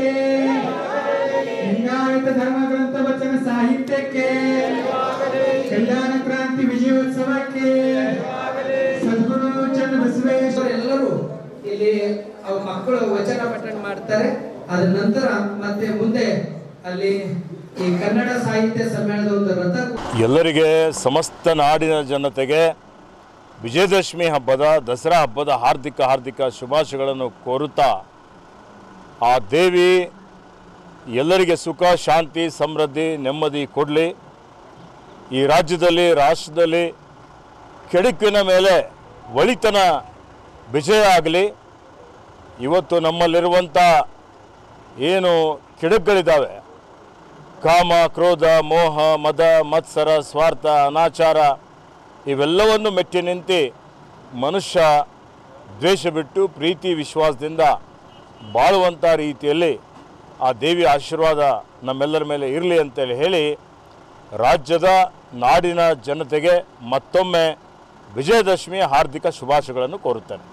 ಲಿಂಗಾಯತ ಧರ್ಮ ಗ್ರಂಥ ವಚನ ಸಾಹಿತ್ಯಕ್ಕೆ ಕಲ್ಯಾಣ ಕ್ರಾಂತಿ ವಿಜಯೋತ್ಸವಕ್ಕೆ ಸದ್ಗುರು ಚಂದ್ರ ಬಸವೇಶ್ವರ ಎಲ್ಲರೂ ಇಲ್ಲಿ ಅವ್ ಮಕ್ಕಳು ವಚನ ಪಠಣ ಮಾಡ್ತಾರೆ ಅದ ನಂತರ ಮತ್ತೆ ಮುಂದೆ ಅಲ್ಲಿ ಈ ಕನ್ನಡ ಸಾಹಿತ್ಯ ಸಮ್ಮೇಳನದ ಒಂದು ರಥ ಎಲ್ಲರಿಗೆ ಸಮಸ್ತ ನಾಡಿನ ಜನತೆಗೆ ವಿಜಯದಶಮಿ ಹಬ್ಬದ ದಸರಾ ಹಬ್ಬದ ಹಾರ್ದಿಕ ಹಾರ್ದಿಕ ಶುಭಾಶಯಗಳನ್ನು ಕೋರುತ್ತಾ ಆ ದೇವಿ ಎಲ್ಲರಿಗೆ ಸುಖ ಶಾಂತಿ ಸಮೃದ್ಧಿ ನೆಮ್ಮದಿ ಕೊಡಲಿ ಈ ರಾಜ್ಯದಲ್ಲಿ ರಾಷ್ಟ್ರದಲ್ಲಿ ಕೆಡುಕಿನ ಮೇಲೆ ಒಳಿತನ ವಿಜಯ ಆಗಲಿ ಇವತ್ತು ನಮ್ಮಲ್ಲಿರುವಂಥ ಏನು ಕೆಡುಕುಗಳಿದ್ದಾವೆ ಕಾಮ ಕ್ರೋಧ ಮೋಹ ಮದ ಮತ್ಸರ ಸ್ವಾರ್ಥ ಅನಾಚಾರ ಇವೆಲ್ಲವನ್ನು ಮೆಟ್ಟಿ ನಿಂತು ಮನುಷ್ಯ ದ್ವೇಷ ಬಿಟ್ಟು ಪ್ರೀತಿ ವಿಶ್ವಾಸದಿಂದ ಬಾಳುವಂಥ ರೀತಿಯಲ್ಲಿ ಆ ದೇವಿಯ ಆಶೀರ್ವಾದ ನಮ್ಮೆಲ್ಲರ ಮೇಲೆ ಇರಲಿ ಅಂತೇಳಿ ಹೇಳಿ ರಾಜ್ಯದ ನಾಡಿನ ಜನತೆಗೆ ಮತ್ತೊಮ್ಮೆ ವಿಜಯದಶಮಿ ಹಾರ್ದಿಕ ಶುಭಾಶಯಗಳನ್ನು ಕೋರುತ್ತೇನೆ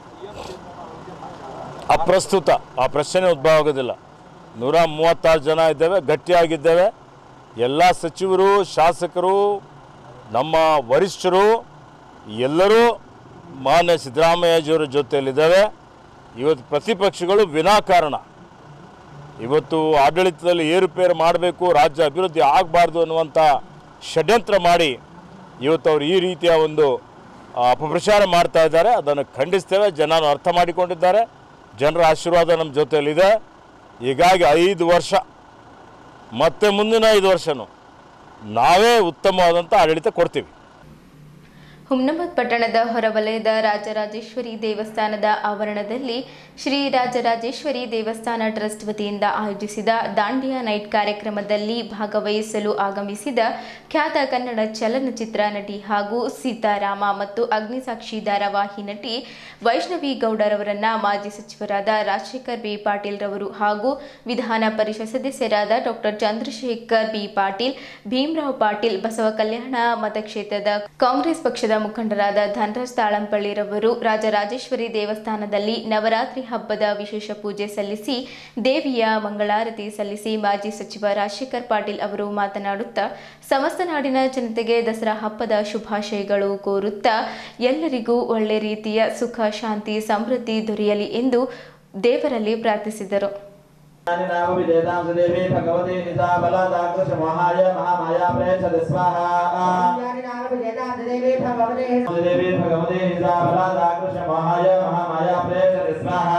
ಅಪ್ರಸ್ತುತ ಆ ಪ್ರಶ್ನೆ ಉದ್ಭವ ಆಗೋದಿಲ್ಲ ನೂರ ಮೂವತ್ತಾರು ಜನ ಇದ್ದೇವೆ ಗಟ್ಟಿಯಾಗಿದ್ದೇವೆ ಎಲ್ಲ ಸಚಿವರು ಶಾಸಕರು ನಮ್ಮ ವರಿಷ್ಠರು ಎಲ್ಲರೂ ಮಾನ್ಯ ಸಿದ್ದರಾಮಯ್ಯಜಿಯವರ ಜೊತೆಯಲ್ಲಿದ್ದೇವೆ ಇವತ್ತು ಪ್ರತಿಪಕ್ಷಗಳು ವಿನಾಕಾರಣ ಇವತ್ತು ಆಡಳಿತದಲ್ಲಿ ಏರುಪೇರು ಮಾಡಬೇಕು ರಾಜ್ಯ ಅಭಿವೃದ್ಧಿ ಆಗಬಾರ್ದು ಅನ್ನುವಂಥ ಷಡ್ಯಂತ್ರ ಮಾಡಿ ಇವತ್ತು ಅವರು ಈ ರೀತಿಯ ಒಂದು ಆ, ಅಪಪ್ರಚಾರ ಮಾಡ್ತಾ ಇದ್ದಾರೆ ಅದನ್ನು ಖಂಡಿಸ್ತೇವೆ ಜನರು ಅರ್ಥ ಮಾಡಿಕೊಂಡಿದ್ದಾರೆ ಜನರ ಆಶೀರ್ವಾದ ನಮ್ಮ ಜೊತೆಯಲ್ಲಿದೆ ಹೀಗಾಗಿ ಐದು ವರ್ಷ ಮತ್ತೆ ಮುಂದಿನ ಐದು ವರ್ಷನೂ ನಾವೇ ಉತ್ತಮವಾದಂಥ ಆಡಳಿತ ಕೊಡ್ತೀವಿ ಹುಮ್ನಾಬಾದ್ ಪಟ್ಟಣದ ಹೊರವಲಯದ ರಾಜರಾಜೇಶ್ವರಿ ದೇವಸ್ಥಾನದ ಆವರಣದಲ್ಲಿ ಶ್ರೀ ರಾಜರಾಜೇಶ್ವರಿ ದೇವಸ್ಥಾನ ಟ್ರಸ್ಟ್ ವತಿಯಿಂದ ಆಯೋಜಿಸಿದ ದಾಂಡಿಯಾ ನೈಟ್ ಕಾರ್ಯಕ್ರಮದಲ್ಲಿ ಭಾಗವಹಿಸಲು ಆಗಮಿಸಿದ ಖ್ಯಾತ ಕನ್ನಡ ಚಲನಚಿತ್ರ ನಟಿ ಹಾಗೂ ಸೀತಾರಾಮ ಮತ್ತು ಅಗ್ನಿಸಾಕ್ಷಿ ಧಾರಾವಾಹಿ ನಟಿ ವೈಷ್ಣವಿ ಗೌಡರವರನ್ನ ಮಾಜಿ ಸಚಿವರಾದ ರಾಜಶೇಖರ್ ಬಿ ಪಾಟೀಲ್ ರವರು ಹಾಗೂ ವಿಧಾನ ಪರಿಷತ್ ಸದಸ್ಯರಾದ doctor Chandrashekhar B Patil Bhimrao Patil Basavakalyan ಮತಕ್ಷೇತ್ರದ ಕಾಂಗ್ರೆಸ್ ಪಕ್ಷದ ಮುಖಂಡರಾದ ಧನರಾಜ್ ತಾಳಂಪಳ್ಳಿರವರು ರಾಜರಾಜೇಶ್ವರಿ ದೇವಸ್ಥಾನದಲ್ಲಿ ನವರಾತ್ರಿ ಹಬ್ಬದ ವಿಶೇಷ ಪೂಜೆ ಸಲ್ಲಿಸಿ ದೇವಿಯ ಮಂಗಳಾರತಿ ಸಲ್ಲಿಸಿ ಮಾಜಿ ಸಚಿವ ರಾಜಶೇಖರ್ ಪಾಟೀಲ್ ಅವರು ಮಾತನಾಡುತ್ತಾ ಸಮಸ್ತ ನಾಡಿನ ಜನತೆಗೆ ದಸರಾ ಹಬ್ಬದ ಶುಭಾಶಯಗಳು ಕೋರುತ್ತಾ ಎಲ್ಲರಿಗೂ ಒಳ್ಳೆ ರೀತಿಯ ಸುಖ ಶಾಂತಿ ಸಮೃದ್ಧಿ ದೊರೆಯಲಿ ಎಂದು ದೇವರಲ್ಲಿ ಪ್ರಾರ್ಥಿಸಿದರು नाम विजेतां सुदेवी भगवती निजा बलादाकृश मोहाय महामाया प्रेषद स्वाहा सुदेवी भगवती निजा बलादाकृश मोहाय महामाया प्रेषद स्वाहा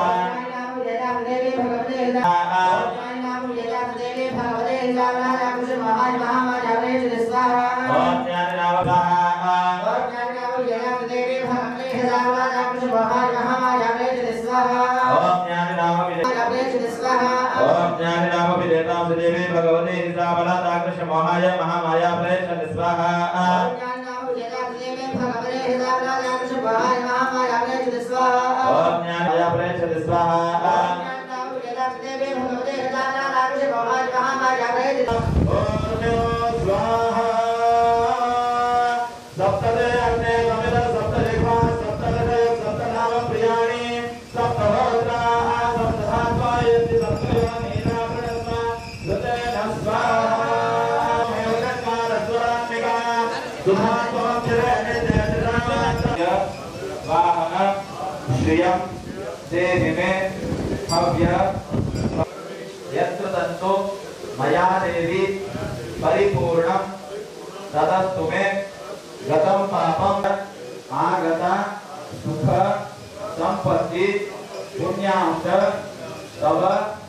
ओम ज्ञान नाम ओम ज्ञान नाम ओम ज्ञान नाम विजेतां सुदेवी भगवती निजा बलादाकृश मोहाय महामाया प्रेषद स्वाहा ओम ज्ञान वाहन श्रियं देहि मे हव्य यत्र तन्तु मया देवी परिपूर्णं तदस्तु मे गतं पापम् आगत सुख संपत्ति पुण्यां च तव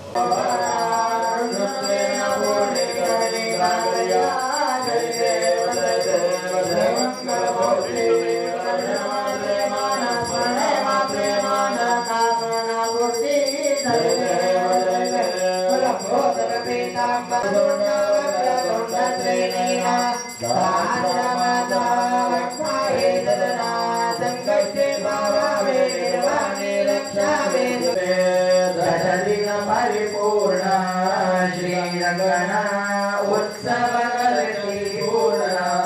ಪರಿಪೂರ್ಣ ಶ್ರೀರಂಗಣ ಉತ್ಸವ ಪೂರ್ಣ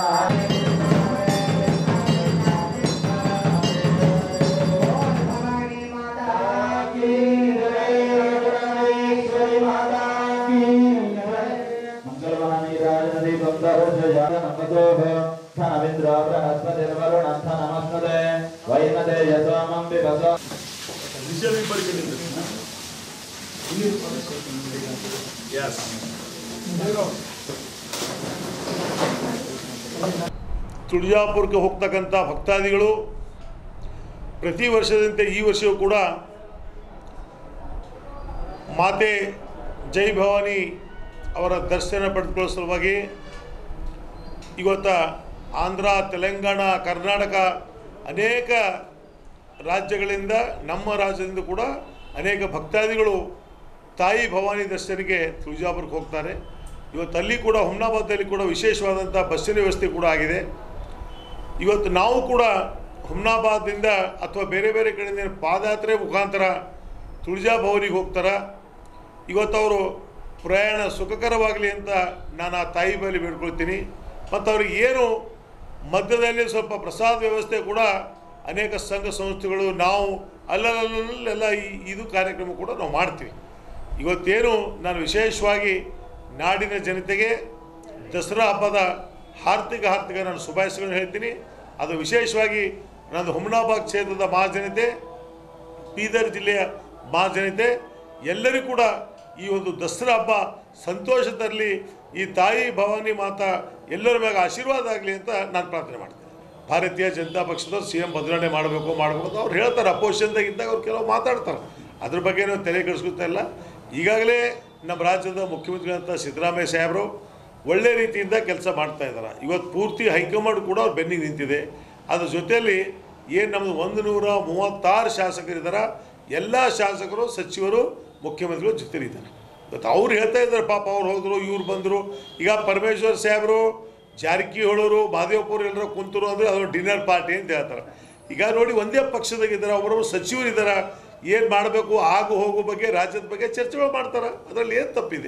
ವೈನದೇ ಯಸ್ವಾಮಂ ವಿಭಸ ತುಳಜಾಪುರಕ್ಕೆ ಹೋಗ್ತಕ್ಕಂಥ ಭಕ್ತಾದಿಗಳು ಪ್ರತಿ ವರ್ಷದಂತೆ ಈ ವರ್ಷವೂ ಕೂಡ ಮಾತೆ ಜೈ ಭವಾನಿ ಅವರ ದರ್ಶನ ಪಡೆದುಕೊಳ್ಳೋ ಸಲುವಾಗಿ ಇವತ್ತ ಆಂಧ್ರ ತೆಲಂಗಾಣ ಕರ್ನಾಟಕ ಅನೇಕ ರಾಜ್ಯಗಳಿಂದ ನಮ್ಮ ರಾಜ್ಯದಿಂದ ಕೂಡ ಅನೇಕ ಭಕ್ತಾದಿಗಳು ತಾಯಿ ಭವಾನಿ ದರ್ಶನಕ್ಕೆ ತುಳಜಾಪುರಕ್ಕೆ ಹೋಗ್ತಾರೆ ಇವತ್ತು ಅಲ್ಲಿ ಕೂಡ ಹುಮ್ನಾಬಾದಲ್ಲಿ ಕೂಡ ವಿಶೇಷವಾದಂಥ ಬಸ್ಸಿನ ವ್ಯವಸ್ಥೆ ಕೂಡ ಆಗಿದೆ ಇವತ್ತು ನಾವು ಕೂಡ ಹುಮ್ನಾಬಾದ್ನಿಂದ ಅಥವಾ ಬೇರೆ ಬೇರೆ ಕಡೆಯಿಂದ ಪಾದಯಾತ್ರೆ ಮುಖಾಂತರ ತುಳಜಾ ಭವನಿಗೆ ಹೋಗ್ತಾರೆ ಇವತ್ತು ಅವರು ಪ್ರಯಾಣ ಸುಖಕರವಾಗಲಿ ಅಂತ ನಾನು ಆ ತಾಯಿ ಬಳಿ ಬೇಡ್ಕೊಳ್ತೀನಿ ಮತ್ತು ಅವ್ರಿಗೆ ಏನು ಮಧ್ಯದಲ್ಲಿ ಸ್ವಲ್ಪ ಪ್ರಸಾದ ವ್ಯವಸ್ಥೆ ಕೂಡ ಅನೇಕ ಸಂಘ ಸಂಸ್ಥೆಗಳು ನಾವು ಅಲ್ಲಲ್ಲಲ್ಲೆಲ್ಲ ಈ ಇದು ಕಾರ್ಯಕ್ರಮ ಕೂಡ ನಾವು ಮಾಡ್ತೀವಿ ಇವತ್ತೇನು ನಾನು ವಿಶೇಷವಾಗಿ ನಾಡಿನ ಜನತೆಗೆ ದಸರಾ ಹಬ್ಬದ ಹಾರ್ದಿಕ ಹಾರ್ದಿಕ ನಾನು ಶುಭಾಶಯಗಳನ್ನು ಹೇಳ್ತೀನಿ ಅದು ವಿಶೇಷವಾಗಿ ನಂದು ಹುಮ್ನಾಬಾದ್ ಕ್ಷೇತ್ರದ ಮಹಾಜನತೆ ಬೀದರ್ ಜಿಲ್ಲೆಯ ಮಹಾಜನತೆ ಎಲ್ಲರಿಗೂ ಕೂಡ ಈ ಒಂದು ದಸರಾ ಹಬ್ಬ ಸಂತೋಷ ತರಲಿ ಈ ತಾಯಿ ಭವಾನಿ ಮಾತಾ ಎಲ್ಲರ ಮ್ಯಾಗ ಆಶೀರ್ವಾದ ಆಗಲಿ ಅಂತ ನಾನು ಪ್ರಾರ್ಥನೆ ಮಾಡ್ತೀನಿ ಭಾರತೀಯ ಜನತಾ ಪಕ್ಷದವ್ರು ಸಿ ಎಂ ಬದಲಾವಣೆ ಮಾಡಬೇಕು ಮಾಡಬೇಕು ಅಂತ ಅವ್ರು ಹೇಳ್ತಾರೆ ಅಪೋಸಿಷನ್ದಾಗ ಇದ್ದಾಗ ಅವ್ರು ಕೆಲವು ಮಾತಾಡ್ತಾರೆ ಅದ್ರ ಬಗ್ಗೆ ನಾವು ತಲೆ ಕೆಡಿಸ್ಕೊತಾ ಇಲ್ಲ ಈಗಾಗಲೇ ನಮ್ಮ ರಾಜ್ಯದ ಮುಖ್ಯಮಂತ್ರಿಗಳಂತ ಸಿದ್ದರಾಮಯ್ಯ ಸಾಹೇಬರು ಒಳ್ಳೆ ರೀತಿಯಿಂದ ಕೆಲಸ ಮಾಡ್ತಾ ಇದ್ದಾರೆ ಇವತ್ತು ಪೂರ್ತಿ ಹೈಕಮಾಂಡ್ ಕೂಡ ಅವ್ರ ಬೆನ್ನಿಗೆ ನಿಂತಿದೆ ಅದ್ರ ಜೊತೆಯಲ್ಲಿ ಏನು ನಮ್ಮದು ಒಂದು ನೂರ ಮೂವತ್ತಾರು ಶಾಸಕರಿದ್ದಾರೆ ಎಲ್ಲ ಶಾಸಕರು ಸಚಿವರು ಮುಖ್ಯಮಂತ್ರಿಗಳು ಜೊತೆಲಿದ್ದಾರೆ ಇವತ್ತು ಅವ್ರು ಹೇಳ್ತಾ ಇದ್ದಾರೆ ಪಾಪ ಅವ್ರು ಹೋದರು ಇವ್ರು ಬಂದರು ಈಗ ಪರಮೇಶ್ವರ್ ಸಾಹೇಬರು ಜಾರಕಿಹೊಳರು ಮಾದೇವಪುರ ಎಲ್ಲರೂ ಕುಂತರು ಅಂದರೆ ಅದು ಡಿನ್ನರ್ ಪಾರ್ಟಿ ಅಂತ ಹೇಳ್ತಾರೆ ಈಗ ನೋಡಿ ಒಂದೇ ಪಕ್ಷದಾಗಿದ್ದಾರೆ ಒಬ್ಬರೊಬ್ಬರು ಸಚಿವರು ಇದ್ದಾರೆ ಏನು ಮಾಡಬೇಕು ಆಗು ಹೋಗೋ ಬಗ್ಗೆ ರಾಜ್ಯದ ಬಗ್ಗೆ ಚರ್ಚೆಗಳು ಮಾಡ್ತಾರೆ ಅದರಲ್ಲಿ ಏನು ತಪ್ಪಿದೆ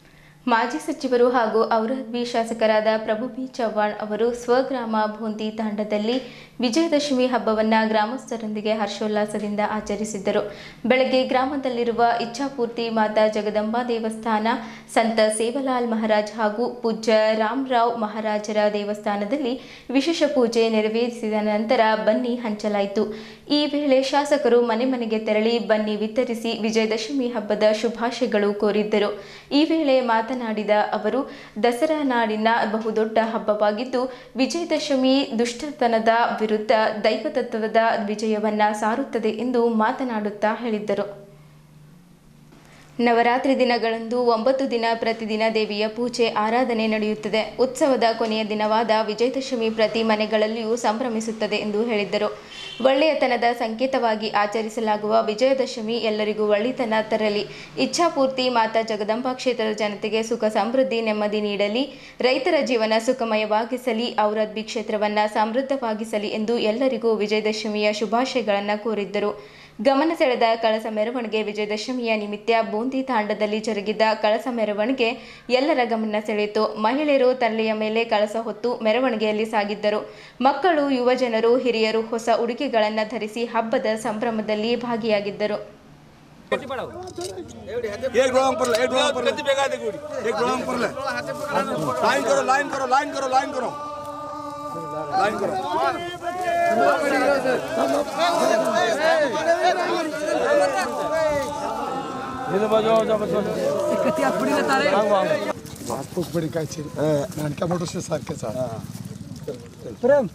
ಮಾಜಿ ಸಚಿವರು ಹಾಗೂ ಔರಾದ್ಬಿ ಶಾಸಕರಾದ ಪ್ರಭು ಬಿ ಚವ್ಹಾಣ್ ಅವರು ಸ್ವಗ್ರಾಮ ಬೂಂದಿ ತಾಂಡದಲ್ಲಿ ವಿಜಯದಶಮಿ ಹಬ್ಬವನ್ನು ಗ್ರಾಮಸ್ಥರೊಂದಿಗೆ ಹರ್ಷೋಲ್ಲಾಸದಿಂದ ಆಚರಿಸಿದ್ದರು ಬೆಳಗ್ಗೆ ಗ್ರಾಮದಲ್ಲಿರುವ ಇಚ್ಛಾಪೂರ್ತಿ ಮಾತಾ ಜಗದಂಬಾ ದೇವಸ್ಥಾನ ಸಂತ ಸೇವಲಾಲ್ ಮಹಾರಾಜ್ ಹಾಗೂ ಪೂಜ್ಯ ರಾಮರಾವ್ ಮಹಾರಾಜರ ದೇವಸ್ಥಾನದಲ್ಲಿ ವಿಶೇಷ ಪೂಜೆ ನೆರವೇರಿಸಿದ ನಂತರ ಬನ್ನಿ ಹಂಚಲಾಯಿತು ಈ ವೇಳೆ ಶಾಸಕರು ಮನೆ ಮನೆಗೆ ತೆರಳಿ ಬನ್ನಿ ವಿತರಿಸಿ ವಿಜಯದಶಮಿ ಹಬ್ಬದ ಶುಭಾಶಯಗಳು ಕೋರಿದ್ದರು ಈ ವೇಳೆ ಮಾತನಾಡಿದ ಅವರು ದಸರಾ ನಾಡಿನ ಬಹುದೊಡ್ಡ ಹಬ್ಬವಾಗಿದ್ದು ವಿಜಯದಶಮಿ ದುಷ್ಟತನದ ವಿರುದ್ಧ ದೈವತತ್ವದ ವಿಜಯವನ್ನ ಸಾರುತ್ತದೆ ಎಂದು ಮಾತನಾಡುತ್ತಾ ಹೇಳಿದ್ದರು ನವರಾತ್ರಿ ದಿನಗಳಂದು ಒಂಬತ್ತು ದಿನ ಪ್ರತಿದಿನ ದೇವಿಯ ಪೂಜೆ ಆರಾಧನೆ ನಡೆಯುತ್ತದೆ ಉತ್ಸವದ ಕೊನೆಯ ದಿನವಾದ ವಿಜಯದಶಮಿ ಪ್ರತಿ ಮನೆಗಳಲ್ಲಿಯೂ ಸಂಭ್ರಮಿಸುತ್ತದೆ ಎಂದು ಹೇಳಿದ್ದರು ಒಳ್ಳೆಯತನದ ಸಂಕೇತವಾಗಿ ಆಚರಿಸಲಾಗುವ ವಿಜಯದಶಮಿ ಎಲ್ಲರಿಗೂ ಒಳ್ಳೆತನ ತರಲಿ ಇಚ್ಛಾಪೂರ್ತಿ ಮಾತಾ ಜಗದಂಬಾ ಕ್ಷೇತ್ರದ ಜನತೆಗೆ ಸುಖ ಸಮೃದ್ಧಿ ನೆಮ್ಮದಿ ನೀಡಲಿ ರೈತರ ಜೀವನ ಸುಖಮಯವಾಗಿಸಲಿ ಔರದ್ಬಿ ಕ್ಷೇತ್ರವನ್ನು ಸಮೃದ್ಧವಾಗಿಸಲಿ ಎಂದು ಎಲ್ಲರಿಗೂ ವಿಜಯದಶಮಿಯ ಶುಭಾಶಯಗಳನ್ನು ಕೋರಿದ್ದರು ಗಮನ ಸೆಳೆದ ಕಳಸ ಮೆರವಣಿಗೆ ವಿಜಯದಶಮಿಯ ನಿಮಿತ್ತ ಬೂಂದಿ ತಾಂಡದಲ್ಲಿ ಜರುಗಿದ ಕಳಸ ಮೆರವಣಿಗೆ ಎಲ್ಲರ ಗಮನ ಸೆಳೆಯಿತು ಮಹಿಳೆಯರು ತಲೆಯ ಮೇಲೆ ಕಳಸ ಹೊತ್ತು ಮೆರವಣಿಗೆಯಲ್ಲಿ ಸಾಗಿದ್ದರು ಮಕ್ಕಳು ಯುವಜನರು ಹಿರಿಯರು ಹೊಸ ಉಡುಗೆಗಳನ್ನು ಧರಿಸಿ ಹಬ್ಬದ ಸಂಭ್ರಮದಲ್ಲಿ ಭಾಗಿಯಾಗಿದ್ದರು एक ड्राइंग पर ले एक ड्राइंग पर ले एक ड्राइंग पर ले लाइन करो लाइन करो लाइन करो लाइन करो पासबुक बडी काय ची नानक्या मोटर सारखे प्रेम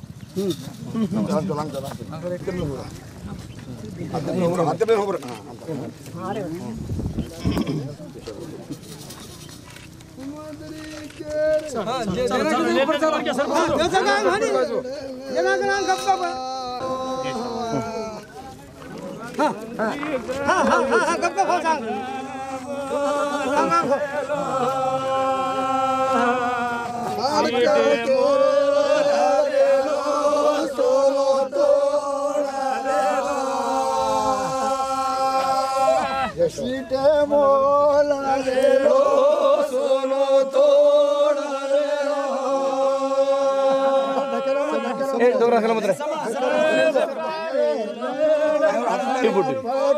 सीटे मोला रे लो सोनो तोड़ा रे ए डोगरा खेला मत रे ये बुड्ढी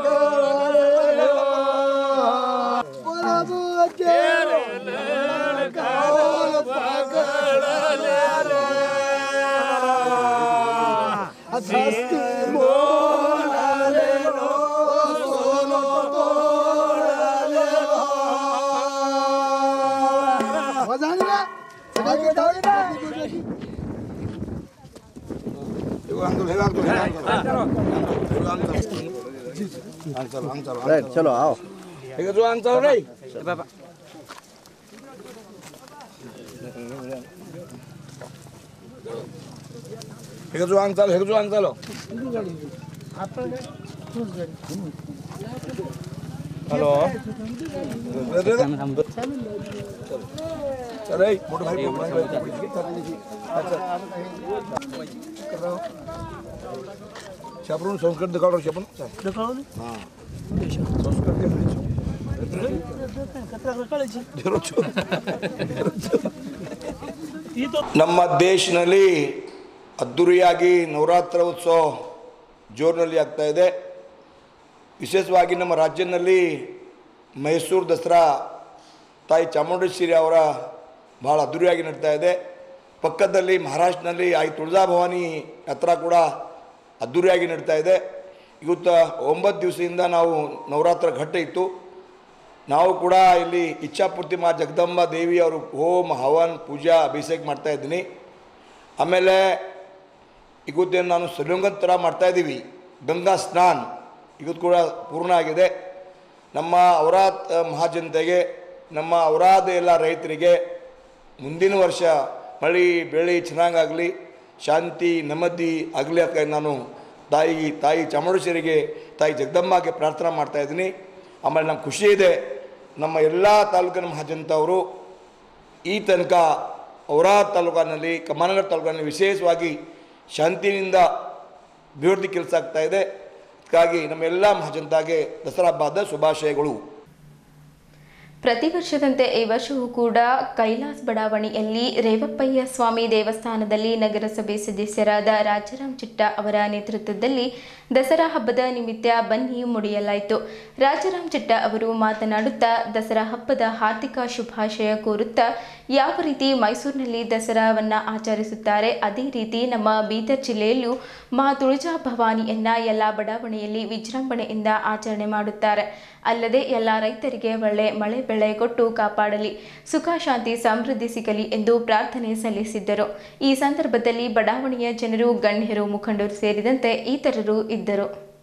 हस्ती मोला रे लो सोनो तोड़ा रे मजा नहीं सगळं की डावली ना राइट चलो आओ ठीक है जो आंसर नहीं बाबा ठीक है जो आंसर है जो आंसर लो हेलो चल मोटो भाई छापरून संस्कृत दिखाओ छापून हां संस्कृत ನಮ್ಮ ದೇಶನಲ್ಲಿ ಅದ್ಧೂರಿಯಾಗಿ ನವರಾತ್ರ ಉತ್ಸವ ಜೋರಿನಲ್ಲಿ ಆಗ್ತಾ ಇದೆ ವಿಶೇಷವಾಗಿ ನಮ್ಮ ರಾಜ್ಯದಲ್ಲಿ ಮೈಸೂರು ದಸರಾ ತಾಯಿ ಚಾಮುಂಡೇಶ್ವರಿ ಅವರ ಭಾಳ ಅದ್ಧೂರಿಯಾಗಿ ನಡೀತಾ ಇದೆ ಪಕ್ಕದಲ್ಲಿ ಮಹಾರಾಷ್ಟ್ರನಲ್ಲಿ ಆಯಿ ತುಳಜಾಭವಾನಿ ಯಾತ್ರಾ ಕೂಡ ಅದ್ಧೂರಿಯಾಗಿ ನಡೀತಾ ಇದೆ ಇವತ್ತು ಒಂಬತ್ತು ದಿವಸದಿಂದ ನಾವು ನವರಾತ್ರ ಘಟ್ಟ ಇತ್ತು ನಾವು ಕೂಡ ಇಲ್ಲಿ ಇಚ್ಛಾಪೂರ್ತಿ ಮಾ ಜಗದಂಬ ದೇವಿ ಅವರು ಹೋಮ ಹವನ್ ಪೂಜಾ ಅಭಿಷೇಕ ಮಾಡ್ತಾ ಇದ್ದೀನಿ ಆಮೇಲೆ ಇವತ್ತೇನು ನಾನು ಸಲುಂಗದ ಥರ ಮಾಡ್ತಾಯಿದ್ದೀವಿ ಗಂಗಾ ಸ್ನಾನ್ ಇವತ್ತು ಕೂಡ ಪೂರ್ಣ ಆಗಿದೆ ನಮ್ಮ ಔರಾದ್ ಮಹಾಜನತೆಗೆ ನಮ್ಮ ಔರಾದ ಎಲ್ಲ ರೈತರಿಗೆ ಮುಂದಿನ ವರ್ಷ ಮಳೆ ಬೆಳೆ ಚೆನ್ನಾಗಾಗಲಿ ಶಾಂತಿ ನೆಮ್ಮದಿ ಆಗಲಿ ಅಂತ ನಾನು ತಾಯಿ ತಾಯಿ ಚಾಮುಂಡೇಶ್ವರಿಗೆ ತಾಯಿ ಜಗದಮ್ಮಗೆ ಪ್ರಾರ್ಥನೆ ಮಾಡ್ತಾ ಇದ್ದೀನಿ ಆಮೇಲೆ ನಂಗೆ ಖುಷಿ ಇದೆ ನಮ್ಮ ಎಲ್ಲ ತಾಲೂಕಿನ ಮಹಾಜನತವರು ಈ ತನಕ ಔರಾದ್ ತಾಲೂಕಿನಲ್ಲಿ ಕಮಾನಗರ ತಾಲೂಕಿನಲ್ಲಿ ವಿಶೇಷವಾಗಿ ಶಾಂತಿಯಿಂದ ಅಭಿವೃದ್ಧಿ ಕೆಲಸ ಆಗ್ತಾ ಇದೆ ಅದಕ್ಕಾಗಿ ನಮ್ಮ ಎಲ್ಲ ಮಹಾಜನತಾಗೆ ದಸರಾ ಹಬ್ಬದ ಶುಭಾಶಯಗಳು ಪ್ರತಿ ವರ್ಷದಂತೆ ಈ ವರ್ಷವೂ ಕೂಡ ಕೈಲಾಸ್ ಬಡಾವಣೆಯಲ್ಲಿ ರೇವಪ್ಪಯ್ಯ ಸ್ವಾಮಿ ದೇವಸ್ಥಾನದಲ್ಲಿ ನಗರಸಭೆ ಸದಸ್ಯರಾದ ರಾಜಾರಾಮ್ ಚಿಟ್ಟ ಅವರ ನೇತೃತ್ವದಲ್ಲಿ ದಸರಾ ಹಬ್ಬದ ನಿಮಿತ್ತ ಬನ್ನಿ ಮುಡಿಯಲಾಯಿತು ರಾಜಾರಾಮ್ ಚಿಟ್ಟ ಅವರು ಮಾತನಾಡುತ್ತಾ ದಸರಾ ಹಬ್ಬದ ಹಾರ್ದಿಕ ಶುಭಾಶಯ ಕೋರುತ್ತಾ ಯಾವ ರೀತಿ ಮೈಸೂರಿನಲ್ಲಿ ದಸರಾವನ್ನ ಆಚರಿಸುತ್ತಾರೆ ಅದೇ ರೀತಿ ನಮ್ಮ ಬೀದರ್ ಜಿಲ್ಲೆಯಲ್ಲೂ ಮಾ ತುಳಜಾ ಭವಾನಿಯನ್ನ ಎಲ್ಲ ಬಡಾವಣೆಯಲ್ಲಿ ವಿಜೃಂಭಣೆಯಿಂದ ಆಚರಣೆ ಮಾಡುತ್ತಾರೆ ಅಲ್ಲದೆ ಎಲ್ಲ ರೈತರಿಗೆ ಒಳ್ಳೆ ಮಳೆ ಬೆಳೆ ಕೊಟ್ಟು ಕಾಪಾಡಲಿ ಸುಖ ಶಾಂತಿ ಸಮೃದ್ಧಿ ಸಿಗಲಿ ಎಂದು ಪ್ರಾರ್ಥನೆ ಸಲ್ಲಿಸಿದ್ದರು ಈ ಸಂದರ್ಭದಲ್ಲಿ ಬಡಾವಣೆಯ ಜನರು ಗಣ್ಯರು ಮುಖಂಡರು ಸೇರಿದಂತೆ ಇತರರು ಇದ್ದರು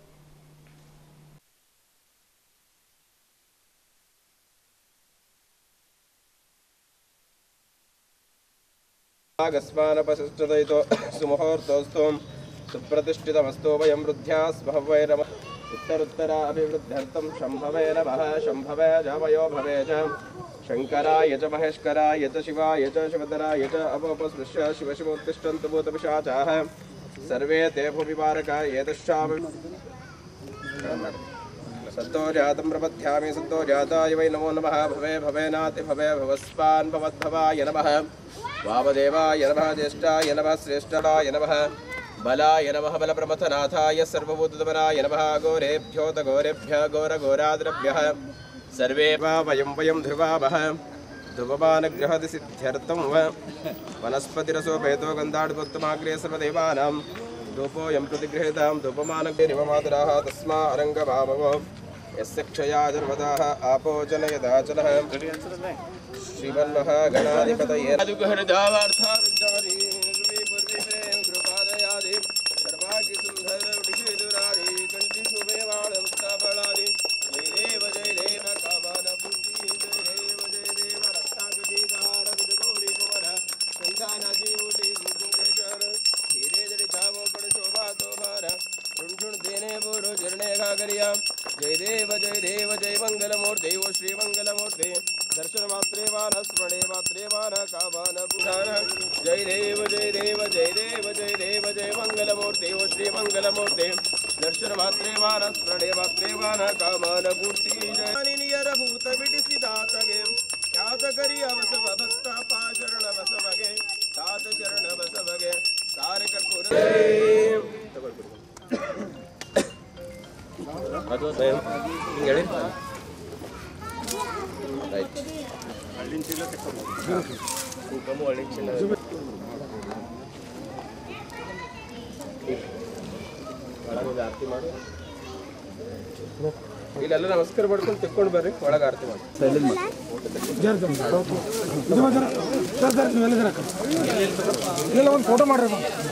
आगस्मानपशिष्टदयितो सुमुहूर्तोऽस्तु सुप्रतिष्ठितमस्तु वयं वृद्ध्या स्महवै नमः उत्तरोत्तराभिवृद्ध्यर्थं शम्भवे नमः शम्भवे च वयो भवे च शङ्कराय च महेश्वराय च शिवाय च शिवतराय च अपोपस्पृश्य शिवशिवोत्तिष्ठन्तु भूतपिशाचाः सर्वे ते भूमिपारका एतश्चाम सत्तो जातं प्रपद्यामि सत्तो जाताय वै नमो नमः भवे भवेनाति भवे भवस्पान् भवद्भवाय नमः वामदेवाय नमः ज्येष्ठाय नमः श्रेष्ठाय नमः बलाय नमः बलप्रमथनाथाय सर्वभूतदमनाय नमः घोरेभ्यो घोरेभ्यः घोरघोराद्रभ्यः सर्वे वा वयं वयं ध्रुवामः ಧುಪಮಾನಗ್ರಹದಿ ಸಿದ್ಧ್ಯರ್ಥಂ ವ ವನಸ್ಪತಿರಸೋಪೇತೋ ಗಂಧಾಡ್ಗೋತ್ತಮಾಗ್ರೇ ಸರ್ವದೇವಾನಾಂ ಧೂಪೋऽयं प्रतिगृहीतां धूपमानग्निरिवमातराः तस्मा अरङ्गभामवो यस्य क्षया जर्वदाः आपो जनयदाचलः श्रीमन्मः गणाधिपतये दुःखहृदावार्थाविद्यारी पूर्वी प्रेम कृपादयादि सर्वाग्यसुन्धरवटिषेदुरारी कण्ठिशुभेवाणमुक्ताफलानि जय देव जय देव कामानभूति जय देव जय देव रत्नागतीधार विजगौरी कुमार संधानाजीवूटी गुरुकेशर हीरे जडितावो पण शोभातो भार ढुंढुण देने बोरो जरणे घागरिया जय देव जय देव जय मंगलमूर्ति वो श्री मंगलमूर्ति दर्शन मात्रे वान स्मरणे मात्रे वान कामान भूषाण जय देव जय देव जय देव जय देव जय मंगलमूर्ति वो श्री मंगलमूर्ति दर्शन मात्रे वान स्मरणे मात्रे वान कामान पूर्ति जय ನಿಯರ ಭೂತ ಬಿಡಿಸಿದಾತಗೆ ಖ್ಯಾತ ಕರಿಯ ಬಸವ ಭಕ್ತ ಪಾಶರಣ ಬಸವಗೆ ತಾತ ಶರಣ ಬಸವಗೆ ಸಾರ ಕರ್ಪೂರ ಅದು ಸ್ವಯಂ ಹಿಂಗೆ ಹೇಳಿ ರೈಟ್ ಕುಂಕುಮ ಒಳ್ಳಿನ ಚೀಲ ಒಳಗೆ ಆರತಿ ಮಾಡಿ ಇಲ್ಲೆಲ್ಲ ನಮಸ್ಕಾರ ಮಾಡ್ಕೊಂಡು ತೆಕ್ಕೊಂಡು ಬರ್ರಿ ಒಳಗೆ ಆರತಿ ಮಾಡಿ ಇಲ್ಲ ಒಂದು ಫೋಟೋ ಮಾಡ್ರಿ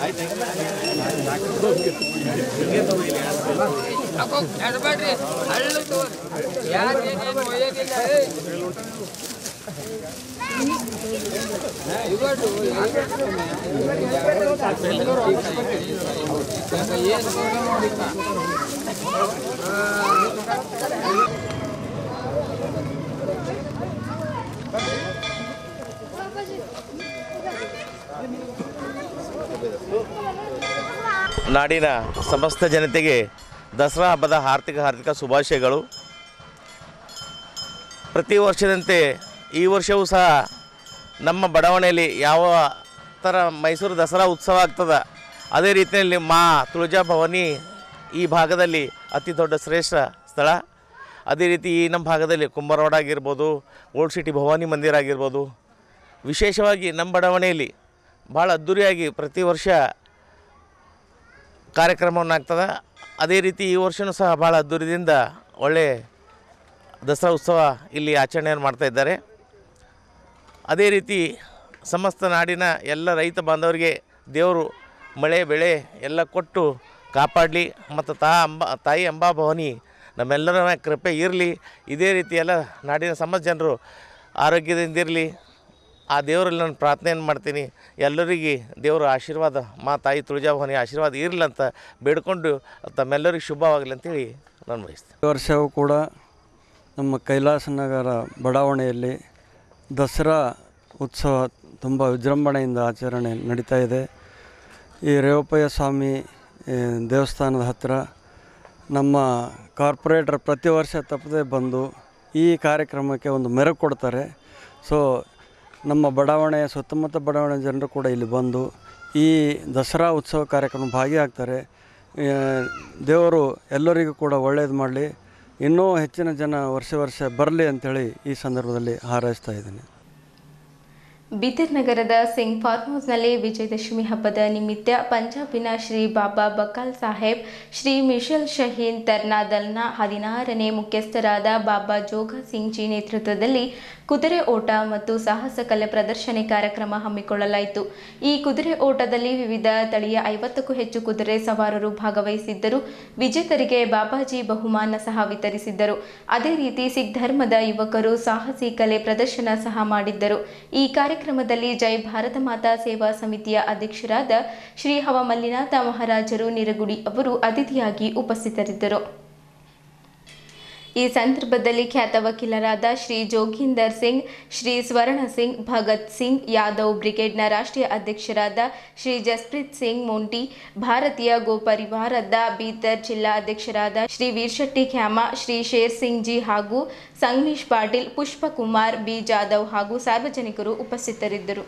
ನಾಡಿನ ಸಮಸ್ತ ಜನತೆಗೆ ದಸರಾ ಹಬ್ಬದ ಹಾರ್ದಿಕ ಹಾರ್ದಿಕ ಶುಭಾಶಯಗಳು ಪ್ರತಿ ವರ್ಷದಂತೆ ಈ ವರ್ಷವೂ ಸಹ ನಮ್ಮ ಬಡಾವಣೆಯಲ್ಲಿ ಯಾವ ಥರ ಮೈಸೂರು ದಸರಾ ಉತ್ಸವ ಆಗ್ತದ ಅದೇ ರೀತಿಯಲ್ಲಿ ಮಾ ತುಳಜಾ ಭವಾನಿ ಈ ಭಾಗದಲ್ಲಿ ಅತಿ ದೊಡ್ಡ ಶ್ರೇಷ್ಠ ಸ್ಥಳ ಅದೇ ರೀತಿ ಈ ನಮ್ಮ ಭಾಗದಲ್ಲಿ ಕುಂಬಾರವಾಡ ಆಗಿರ್ಬೋದು ಓಲ್ಡ್ ಸಿಟಿ ಭವಾನಿ ಮಂದಿರ ಆಗಿರ್ಬೋದು ವಿಶೇಷವಾಗಿ ನಮ್ಮ ಬಡಾವಣೆಯಲ್ಲಿ ಭಾಳ ಅದ್ಧೂರಿಯಾಗಿ ಪ್ರತಿ ವರ್ಷ ಕಾರ್ಯಕ್ರಮವನ್ನು ಆಗ್ತದೆ ಅದೇ ರೀತಿ ಈ ವರ್ಷವೂ ಸಹ ಭಾಳ ಅದ್ದೂರಿಯಿಂದ ಒಳ್ಳೆ ದಸರಾ ಉತ್ಸವ ಇಲ್ಲಿ ಆಚರಣೆಯನ್ನು ಮಾಡ್ತಾ ಇದ್ದಾರೆ ಅದೇ ರೀತಿ ಸಮಸ್ತ ನಾಡಿನ ಎಲ್ಲ ರೈತ ಬಾಂಧವರಿಗೆ ದೇವರು ಮಳೆ ಬೆಳೆ ಎಲ್ಲ ಕೊಟ್ಟು ಕಾಪಾಡಲಿ ಮತ್ತು ತಾ ಅಂಬ ತಾಯಿ ಅಂಬಾ ಭವಾನಿ ನಮ್ಮೆಲ್ಲರ ಮ್ಯಾಲ್ ಕೃಪೆ ಇರಲಿ ಇದೇ ರೀತಿ ಎಲ್ಲ ನಾಡಿನ ಸಮಸ್ತ ಜನರು ಆರೋಗ್ಯದಿಂದ ಇರಲಿ ಆ ದೇವರಲ್ಲಿ ನಾನು ಪ್ರಾರ್ಥನೆಯನ್ನು ಮಾಡ್ತೀನಿ ಎಲ್ಲರಿಗೆ ದೇವರ ಆಶೀರ್ವಾದ ಮಾ ತಾಯಿ ತುಳಜಾಭವಾನಿ ಆಶೀರ್ವಾದ ಇರಲಿ ಅಂತ ಬೇಡ್ಕೊಂಡು ತಮ್ಮೆಲ್ಲರಿಗೂ ಶುಭವಾಗಲಿ ಅಂತೇಳಿ ನಾನು ಬಯಸ್ತೇನೆ ಈ ವರ್ಷವೂ ಕೂಡ ನಮ್ಮ ಕೈಲಾಸ ನಗರ ಬಡಾವಣೆಯಲ್ಲಿ ದಸರಾ ಉತ್ಸವ ತುಂಬ ವಿಜೃಂಭಣೆಯಿಂದ ಆಚರಣೆ ನಡೀತಾ ಇದೆ ಈ ರೇವಪ್ಪಯ್ಯ ಸ್ವಾಮಿ ಈ ದೇವಸ್ಥಾನದ ಹತ್ತಿರ ನಮ್ಮ ಕಾರ್ಪೊರೇಟರ್ ಪ್ರತಿ ವರ್ಷ ತಪ್ಪದೆ ಬಂದು ಈ ಕಾರ್ಯಕ್ರಮಕ್ಕೆ ಒಂದು ಮೆರುಗು ಕೊಡ್ತಾರೆ ಸೊ ನಮ್ಮ ಬಡಾವಣೆಯ ಸುತ್ತಮುತ್ತ ಬಡಾವಣೆ ಜನರು ಕೂಡ ಇಲ್ಲಿ ಬಂದು ಈ ದಸರಾ ಉತ್ಸವ ಕಾರ್ಯಕ್ರಮ ಭಾಗಿಯಾಗ್ತಾರೆ ಆ, ದೇವರು ಎಲ್ಲರಿಗೂ ಕೂಡ ಒಳ್ಳೆಯದು ಮಾಡಲಿ ಇನ್ನೂ ಹೆಚ್ಚಿನ ಜನ ವರ್ಷ ವರ್ಷ ಬರಲಿ ಅಂಥೇಳಿ ಈ ಸಂದರ್ಭದಲ್ಲಿ ಹಾರೈಸ್ತಾ ಇದ್ದೀನಿ ಬೀದರ್ ನಗರದ ಸಿಂಗ್ ಫಾರ್ಮ್ ಹೌಸ್ನಲ್ಲಿ ವಿಜಯದಶಮಿ ಹಬ್ಬದ ನಿಮಿತ್ತ ಪಂಜಾಬಿನ ಶ್ರೀ ಬಾಬಾ ಬಕಾಲ್ ಸಾಹೇಬ್ ಶ್ರೀ ಮಿಶಲ್ ಶಹೀನ್ ತರ್ನಾದಲ್ನ ಹದಿನಾರನೇ ಮುಖ್ಯಸ್ಥರಾದ ಬಾಬಾ ಜೋಗ ಸಿಂಗ್ ಜಿ ನೇತೃತ್ವದಲ್ಲಿ ಕುದುರೆ ಓಟ ಮತ್ತು ಸಾಹಸ ಕಲೆ ಪ್ರದರ್ಶನ ಕಾರ್ಯಕ್ರಮ ಹಮ್ಮಿಕೊಳ್ಳಲಾಯಿತು ಈ ಕುದುರೆ ಓಟದಲ್ಲಿ ವಿವಿಧ ತಳಿಯ ಐವತ್ತಕ್ಕೂ ಹೆಚ್ಚು ಕುದುರೆ ಸವಾರರು ಭಾಗವಹಿಸಿದ್ದರು ವಿಜೇತರಿಗೆ ಬಾಬಾಜಿ ಬಹುಮಾನ ಸಹ ವಿತರಿಸಿದ್ದರು ಅದೇ ರೀತಿ ಸಿಖ್ ಧರ್ಮದ ಯುವಕರು ಸಾಹಸಿ ಕಲೆ ಪ್ರದರ್ಶನ ಸಹ ಮಾಡಿದ್ದರು ಈ ಕಾರ್ಯಕ್ರಮದಲ್ಲಿ ಜೈ ಭಾರತ ಮಾತಾ ಸೇವಾ ಸಮಿತಿಯ ಅಧ್ಯಕ್ಷರಾದ ಶ್ರೀ ಹವ ಮಲ್ಲಿನಾಥ ಮಹಾರಾಜರು ನಿರಗುಡಿ ಅವರು ಅತಿಥಿಯಾಗಿ ಉಪಸ್ಥಿತರಿದ್ದರು ಈ ಸಂದರ್ಭದಲ್ಲಿ ಖ್ಯಾತ ವಕೀಲರಾದ ಶ್ರೀ ಜೋಗಿಂದರ್ ಸಿಂಗ್ ಶ್ರೀ ಸ್ವರ್ಣ ಸಿಂಗ್ ಭಗತ್ ಸಿಂಗ್ ಯಾದವ್ ಬ್ರಿಗೇಡ್ನ ರಾಷ್ಟ್ರೀಯ ಅಧ್ಯಕ್ಷರಾದ ಶ್ರೀ ಜಸ್ಪ್ರೀತ್ ಸಿಂಗ್ ಮೊಂಟಿ ಭಾರತೀಯ ಗೋಪರಿವಾರದ ಬೀದರ್ ಜಿಲ್ಲಾ ಅಧ್ಯಕ್ಷರಾದ ಶ್ರೀ ವೀರ್ಶೆಟ್ಟಿ ಖ್ಯಾಮ ಶ್ರೀ ಶೇರ್ ಸಿಂಗ್ ಜಿ ಹಾಗೂ ಸಂಗ್ನೀಶ್ ಪಾಟೀಲ್ ಪುಷ್ಪಕುಮಾರ್ ಬಿ ಜಾಧವ್ ಹಾಗೂ ಸಾರ್ವಜನಿಕರು ಉಪಸ್ಥಿತರಿದ್ದರು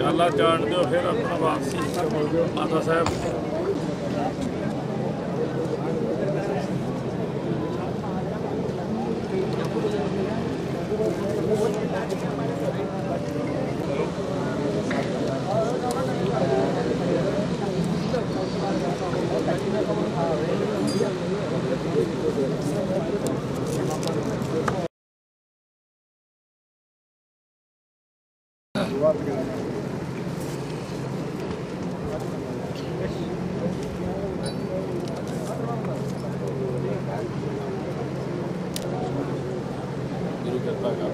डाला चाट दो फिर अपना वापसी माता साहब गुरु कृपा का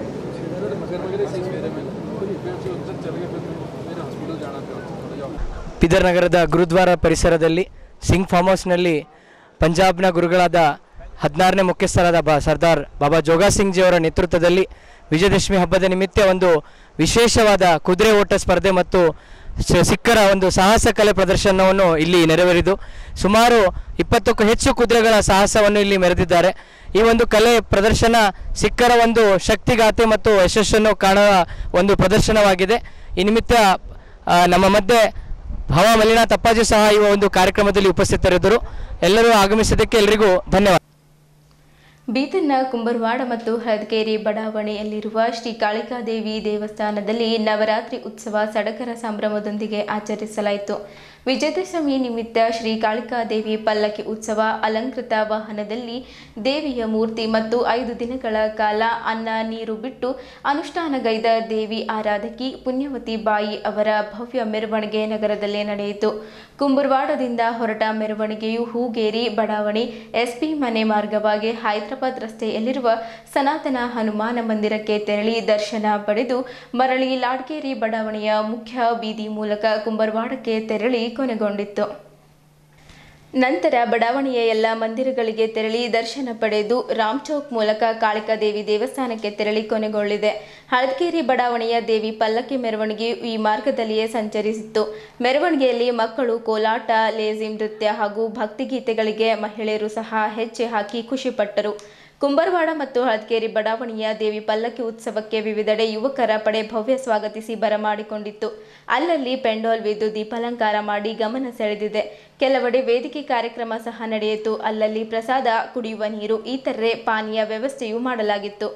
ಬೀದರ್ ನಗರದ ಗುರುದ್ವಾರ ಪರಿಸರದಲ್ಲಿ ಸಿಂಗ್ ಫಾರ್ಮ್ ಹೌಸ್ನಲ್ಲಿ ಪಂಜಾಬ್ನ ಗುರುಗಳಾದ ಹದಿನಾರನೇ ಮುಖ್ಯಸ್ಥರಾದ ಬಾ ಸರ್ದಾರ್ ಬಾಬಾ ಜೋಗಾ ಸಿಂಗ್ ಜಿಯವರ ನೇತೃತ್ವದಲ್ಲಿ ವಿಜಯದಶಮಿ ಹಬ್ಬದ ನಿಮಿತ್ತ ಒಂದು ವಿಶೇಷವಾದ ಕುದುರೆ ಓಟ ಸ್ಪರ್ಧೆ ಮತ್ತು ಸ- ಸಿಖ್ಖರ ಒಂದು ಸಾಹಸ ಕಲೆ ಪ್ರದರ್ಶನವನ್ನು ಇಲ್ಲಿ ನೆರವೇರಿದು ಸುಮಾರು ಇಪ್ಪತ್ತಕ್ಕೂ ಹೆಚ್ಚು ಕುದುರೆಗಳ ಸಾಹಸವನ್ನು ಇಲ್ಲಿ ಮೆರೆದಿದ್ದಾರೆ ಈ ಒಂದು ಕಲೆ ಪ್ರದರ್ಶನ ಸಿಖ್ಖರ ಒಂದು ಶಕ್ತಿಗಾತಿ ಮತ್ತು ಯಶಸ್ಸನ್ನು ಕಾಣುವ ಒಂದು ಪ್ರದರ್ಶನವಾಗಿದೆ ಈ ನಿಮಿತ್ತ ಆ, ನಮ್ಮ ಮಧ್ಯೆ ಭವ ಮಲ್ಲಿನಾಥ್ ಅಪ್ಪಾಜಿ ಸಹ ಈ ಒಂದು ಕಾರ್ಯಕ್ರಮದಲ್ಲಿ ಉಪಸ್ಥಿತರಿದ್ದರು ಎಲ್ಲರೂ ಆಗಮಿಸಿದ್ದಕ್ಕೆ ಎಲ್ಲರಿಗೂ ಧನ್ಯವಾದ ಬೀದರ್ನ ಕುಂಬರವಾಡ ಮತ್ತು ಹಳದಕೇರಿ ಬಡಾವಣೆಯಲ್ಲಿರುವ ಶ್ರೀ ಕಾಳಿಕಾದೇವಿ ದೇವಸ್ಥಾನದಲ್ಲಿ ನವರಾತ್ರಿ ಉತ್ಸವ ಸಡಗರ ಸಂಭ್ರಮದೊಂದಿಗೆ ಆಚರಿಸಲಾಯಿತು ವಿಜಯದಶಮಿ ನಿಮಿತ್ತ ಶ್ರೀ ಕಾಳಿಕಾದೇವಿ ಪಲ್ಲಕ್ಕಿ ಉತ್ಸವ ಅಲಂಕೃತ ವಾಹನದಲ್ಲಿ ದೇವಿಯ ಮೂರ್ತಿ ಮತ್ತು ಐದು ದಿನಗಳ ಕಾಲ ಅನ್ನ ನೀರು ಬಿಟ್ಟು ಅನುಷ್ಠಾನಗೈದ ದೇವಿ ಆರಾಧಕಿ ಪುಣ್ಯವತಿ ಬಾಯಿ ಅವರ ಭವ್ಯ ಮೆರವಣಿಗೆ ನಗರದಲ್ಲೇ ನಡೆಯಿತು ಕುಂಬುರವಾಡದಿಂದ ಹೊರಟ ಮೆರವಣಿಗೆಯು ಹೂಗೇರಿ ಬಡಾವಣೆ ಎಸ್ಪಿ ಮನೆ ಮಾರ್ಗವಾಗಿ ಹೈದರಾಬಾದ್ ರಸ್ತೆಯಲ್ಲಿರುವ ಸನಾತನ ಹನುಮಾನ ಮಂದಿರಕ್ಕೆ ತೆರಳಿ ದರ್ಶನ ಪಡೆದು ಮರಳಿ ಲಾಡ್ಗೇರಿ ಬಡಾವಣೆಯ ಮುಖ್ಯ ಬೀದಿ ಮೂಲಕ ಕುಂಬರವಾಡಕ್ಕೆ ತೆರಳಿ ಕೊನೆಗೊಂಡಿತ್ತು ನಂತರ ಬಡಾವಣೆಯ ಎಲ್ಲ ಮಂದಿರಗಳಿಗೆ ತೆರಳಿ ದರ್ಶನ ಪಡೆದು ರಾಮ್ ಚೌಕ್ ಮೂಲಕ ಕಾಳಿಕಾದೇವಿ ದೇವಸ್ಥಾನಕ್ಕೆ ತೆರಳಿ ಕೊನೆಗೊಳ್ಳಿದೆ ಹಳದಕೇರಿ ಬಡಾವಣೆಯ ದೇವಿ ಪಲ್ಲಕ್ಕಿ ಮೆರವಣಿಗೆಯು ಈ ಮಾರ್ಗದಲ್ಲಿಯೇ ಸಂಚರಿಸಿತ್ತು ಮೆರವಣಿಗೆಯಲ್ಲಿ ಮಕ್ಕಳು ಕೋಲಾಟ ಲೇಜಿ ನೃತ್ಯ ಹಾಗೂ ಭಕ್ತಿಗೀತೆಗಳಿಗೆ ಮಹಿಳೆಯರು ಸಹ ಹೆಜ್ಜೆ ಹಾಕಿ ಖುಷಿಪಟ್ಟರು ಕುಂಬರವಾಡ ಮತ್ತು ಹಳದಕೇರಿ ಬಡಾವಣೆಯ ದೇವಿ ಪಲ್ಲಕ್ಕಿ ಉತ್ಸವಕ್ಕೆ ವಿವಿಧೆಡೆ ಯುವಕರ ಪಡೆ ಭವ್ಯ ಸ್ವಾಗತಿಸಿ ಬರಮಾಡಿಕೊಂಡಿತ್ತು ಅಲ್ಲಲ್ಲಿ ಪೆಂಡೋಲ್ ವಿದ್ದು ದೀಪಾಲಂಕಾರ ಮಾಡಿ ಗಮನ ಸೆಳೆದಿದೆ ಕೆಲವೆಡೆ ವೇದಿಕೆ ಕಾರ್ಯಕ್ರಮ ಸಹ ನಡೆಯಿತು ಅಲ್ಲಲ್ಲಿ ಪ್ರಸಾದ ಕುಡಿಯುವ ನೀರು ಇತರೆ ಪಾನೀಯ ವ್ಯವಸ್ಥೆಯೂ ಮಾಡಲಾಗಿತ್ತು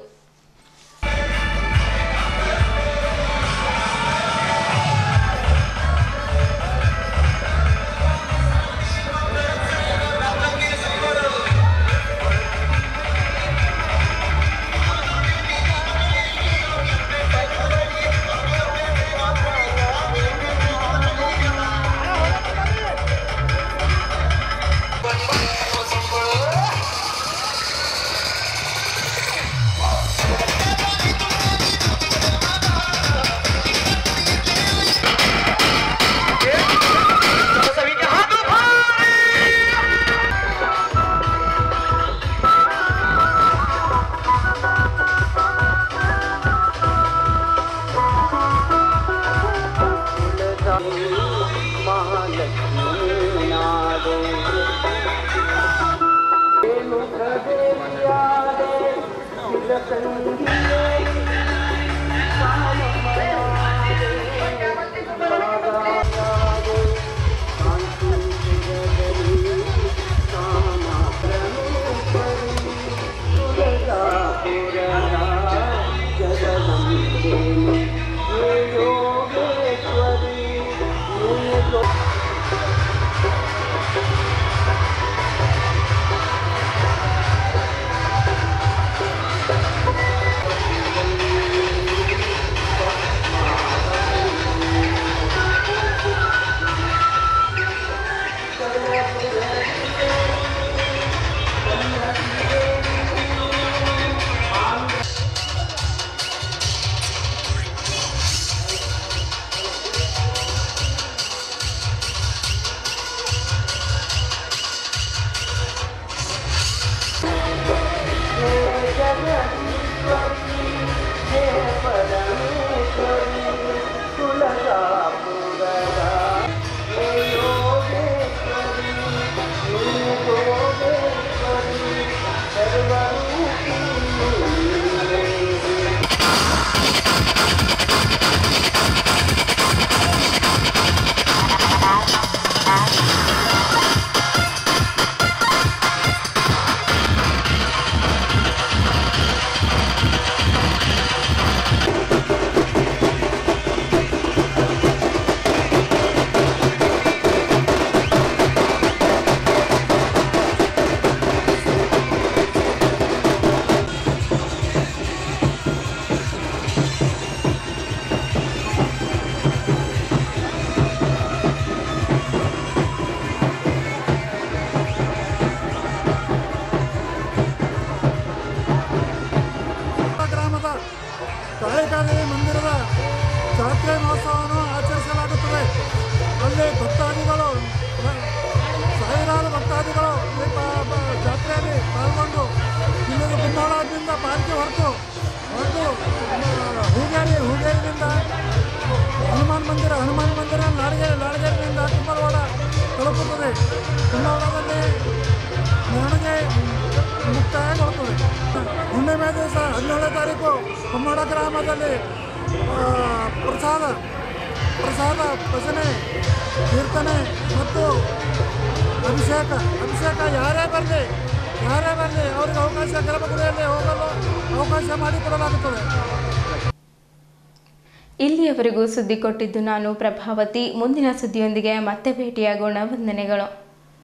ಶಿವರಾತ್ರಿ ಮಹೋತ್ಸವವನ್ನು ಆಚರಿಸಲಾಗುತ್ತದೆ ಅಲ್ಲಿ ಭಕ್ತಾದಿಗಳು ಸಾವಿರಾರು ಭಕ್ತಾದಿಗಳು ಈ ಪ- ಪ- ಜಾತ್ರೆಯಲ್ಲಿ ಪಾಲ್ಗೊಂಡು ಇಲ್ಲಿಗೆ ಕುಂಬಳದಿಂದ ಪಾಲ್ಕಿ ಹೊರಟು ಹೊರಟು ಆ, ಹೂಗೇರಿ ಹೂಗೇರಿನಿಂದ ಹನುಮಾನ್ ಮಂದಿರ ಹನುಮಾನ್ ಮಂದಿರ ನಾಡಿಗೆ ನಾಡಿಗೇರಿನಿಂದ ಕುಂಬಳವಾಡ ತಲುಪುತ್ತದೆ ಕುಂಬಳವಾಡದಲ್ಲಿ ಮೆರವಣಿಗೆ ಮುಕ್ತಾಯಗೊಳ್ಳುತ್ತದೆ ಹುಣ್ಣಿಮೆ ದಿವಸ ಹದಿನೇಳನೇ ತಾರೀಕು ಕುಮ್ಮಡ ಗ್ರಾಮದಲ್ಲಿ ಆ, ಪ್ರಸಾದ ಪ್ರಸಾದ ಭಜನೆ ಕೀರ್ತನೆ ಮತ್ತು ಅಭಿಷೇಕ ಅಭಿಷೇಕ ಯಾರೇ ಬರಲಿ ಯಾರೇ ಬರಲಿ ಅವರಿಗೆ ಅವಕಾಶ ಗರ್ಭಗುಡಿಯಲ್ಲಿ ಹೋಗಲು ಅವಕಾಶ ಮಾಡಿಕೊಡಲಾಗುತ್ತದೆ ಇಲ್ಲಿಯವರೆಗೂ ಸುದ್ದಿ ಕೊಟ್ಟಿದ್ದು ನಾನು ಪ್ರಭಾವತಿ ಮುಂದಿನ ಸುದ್ದಿಯೊಂದಿಗೆ ಮತ್ತೆ ಭೇಟಿಯಾಗೋಣ ವಂದನೆಗಳು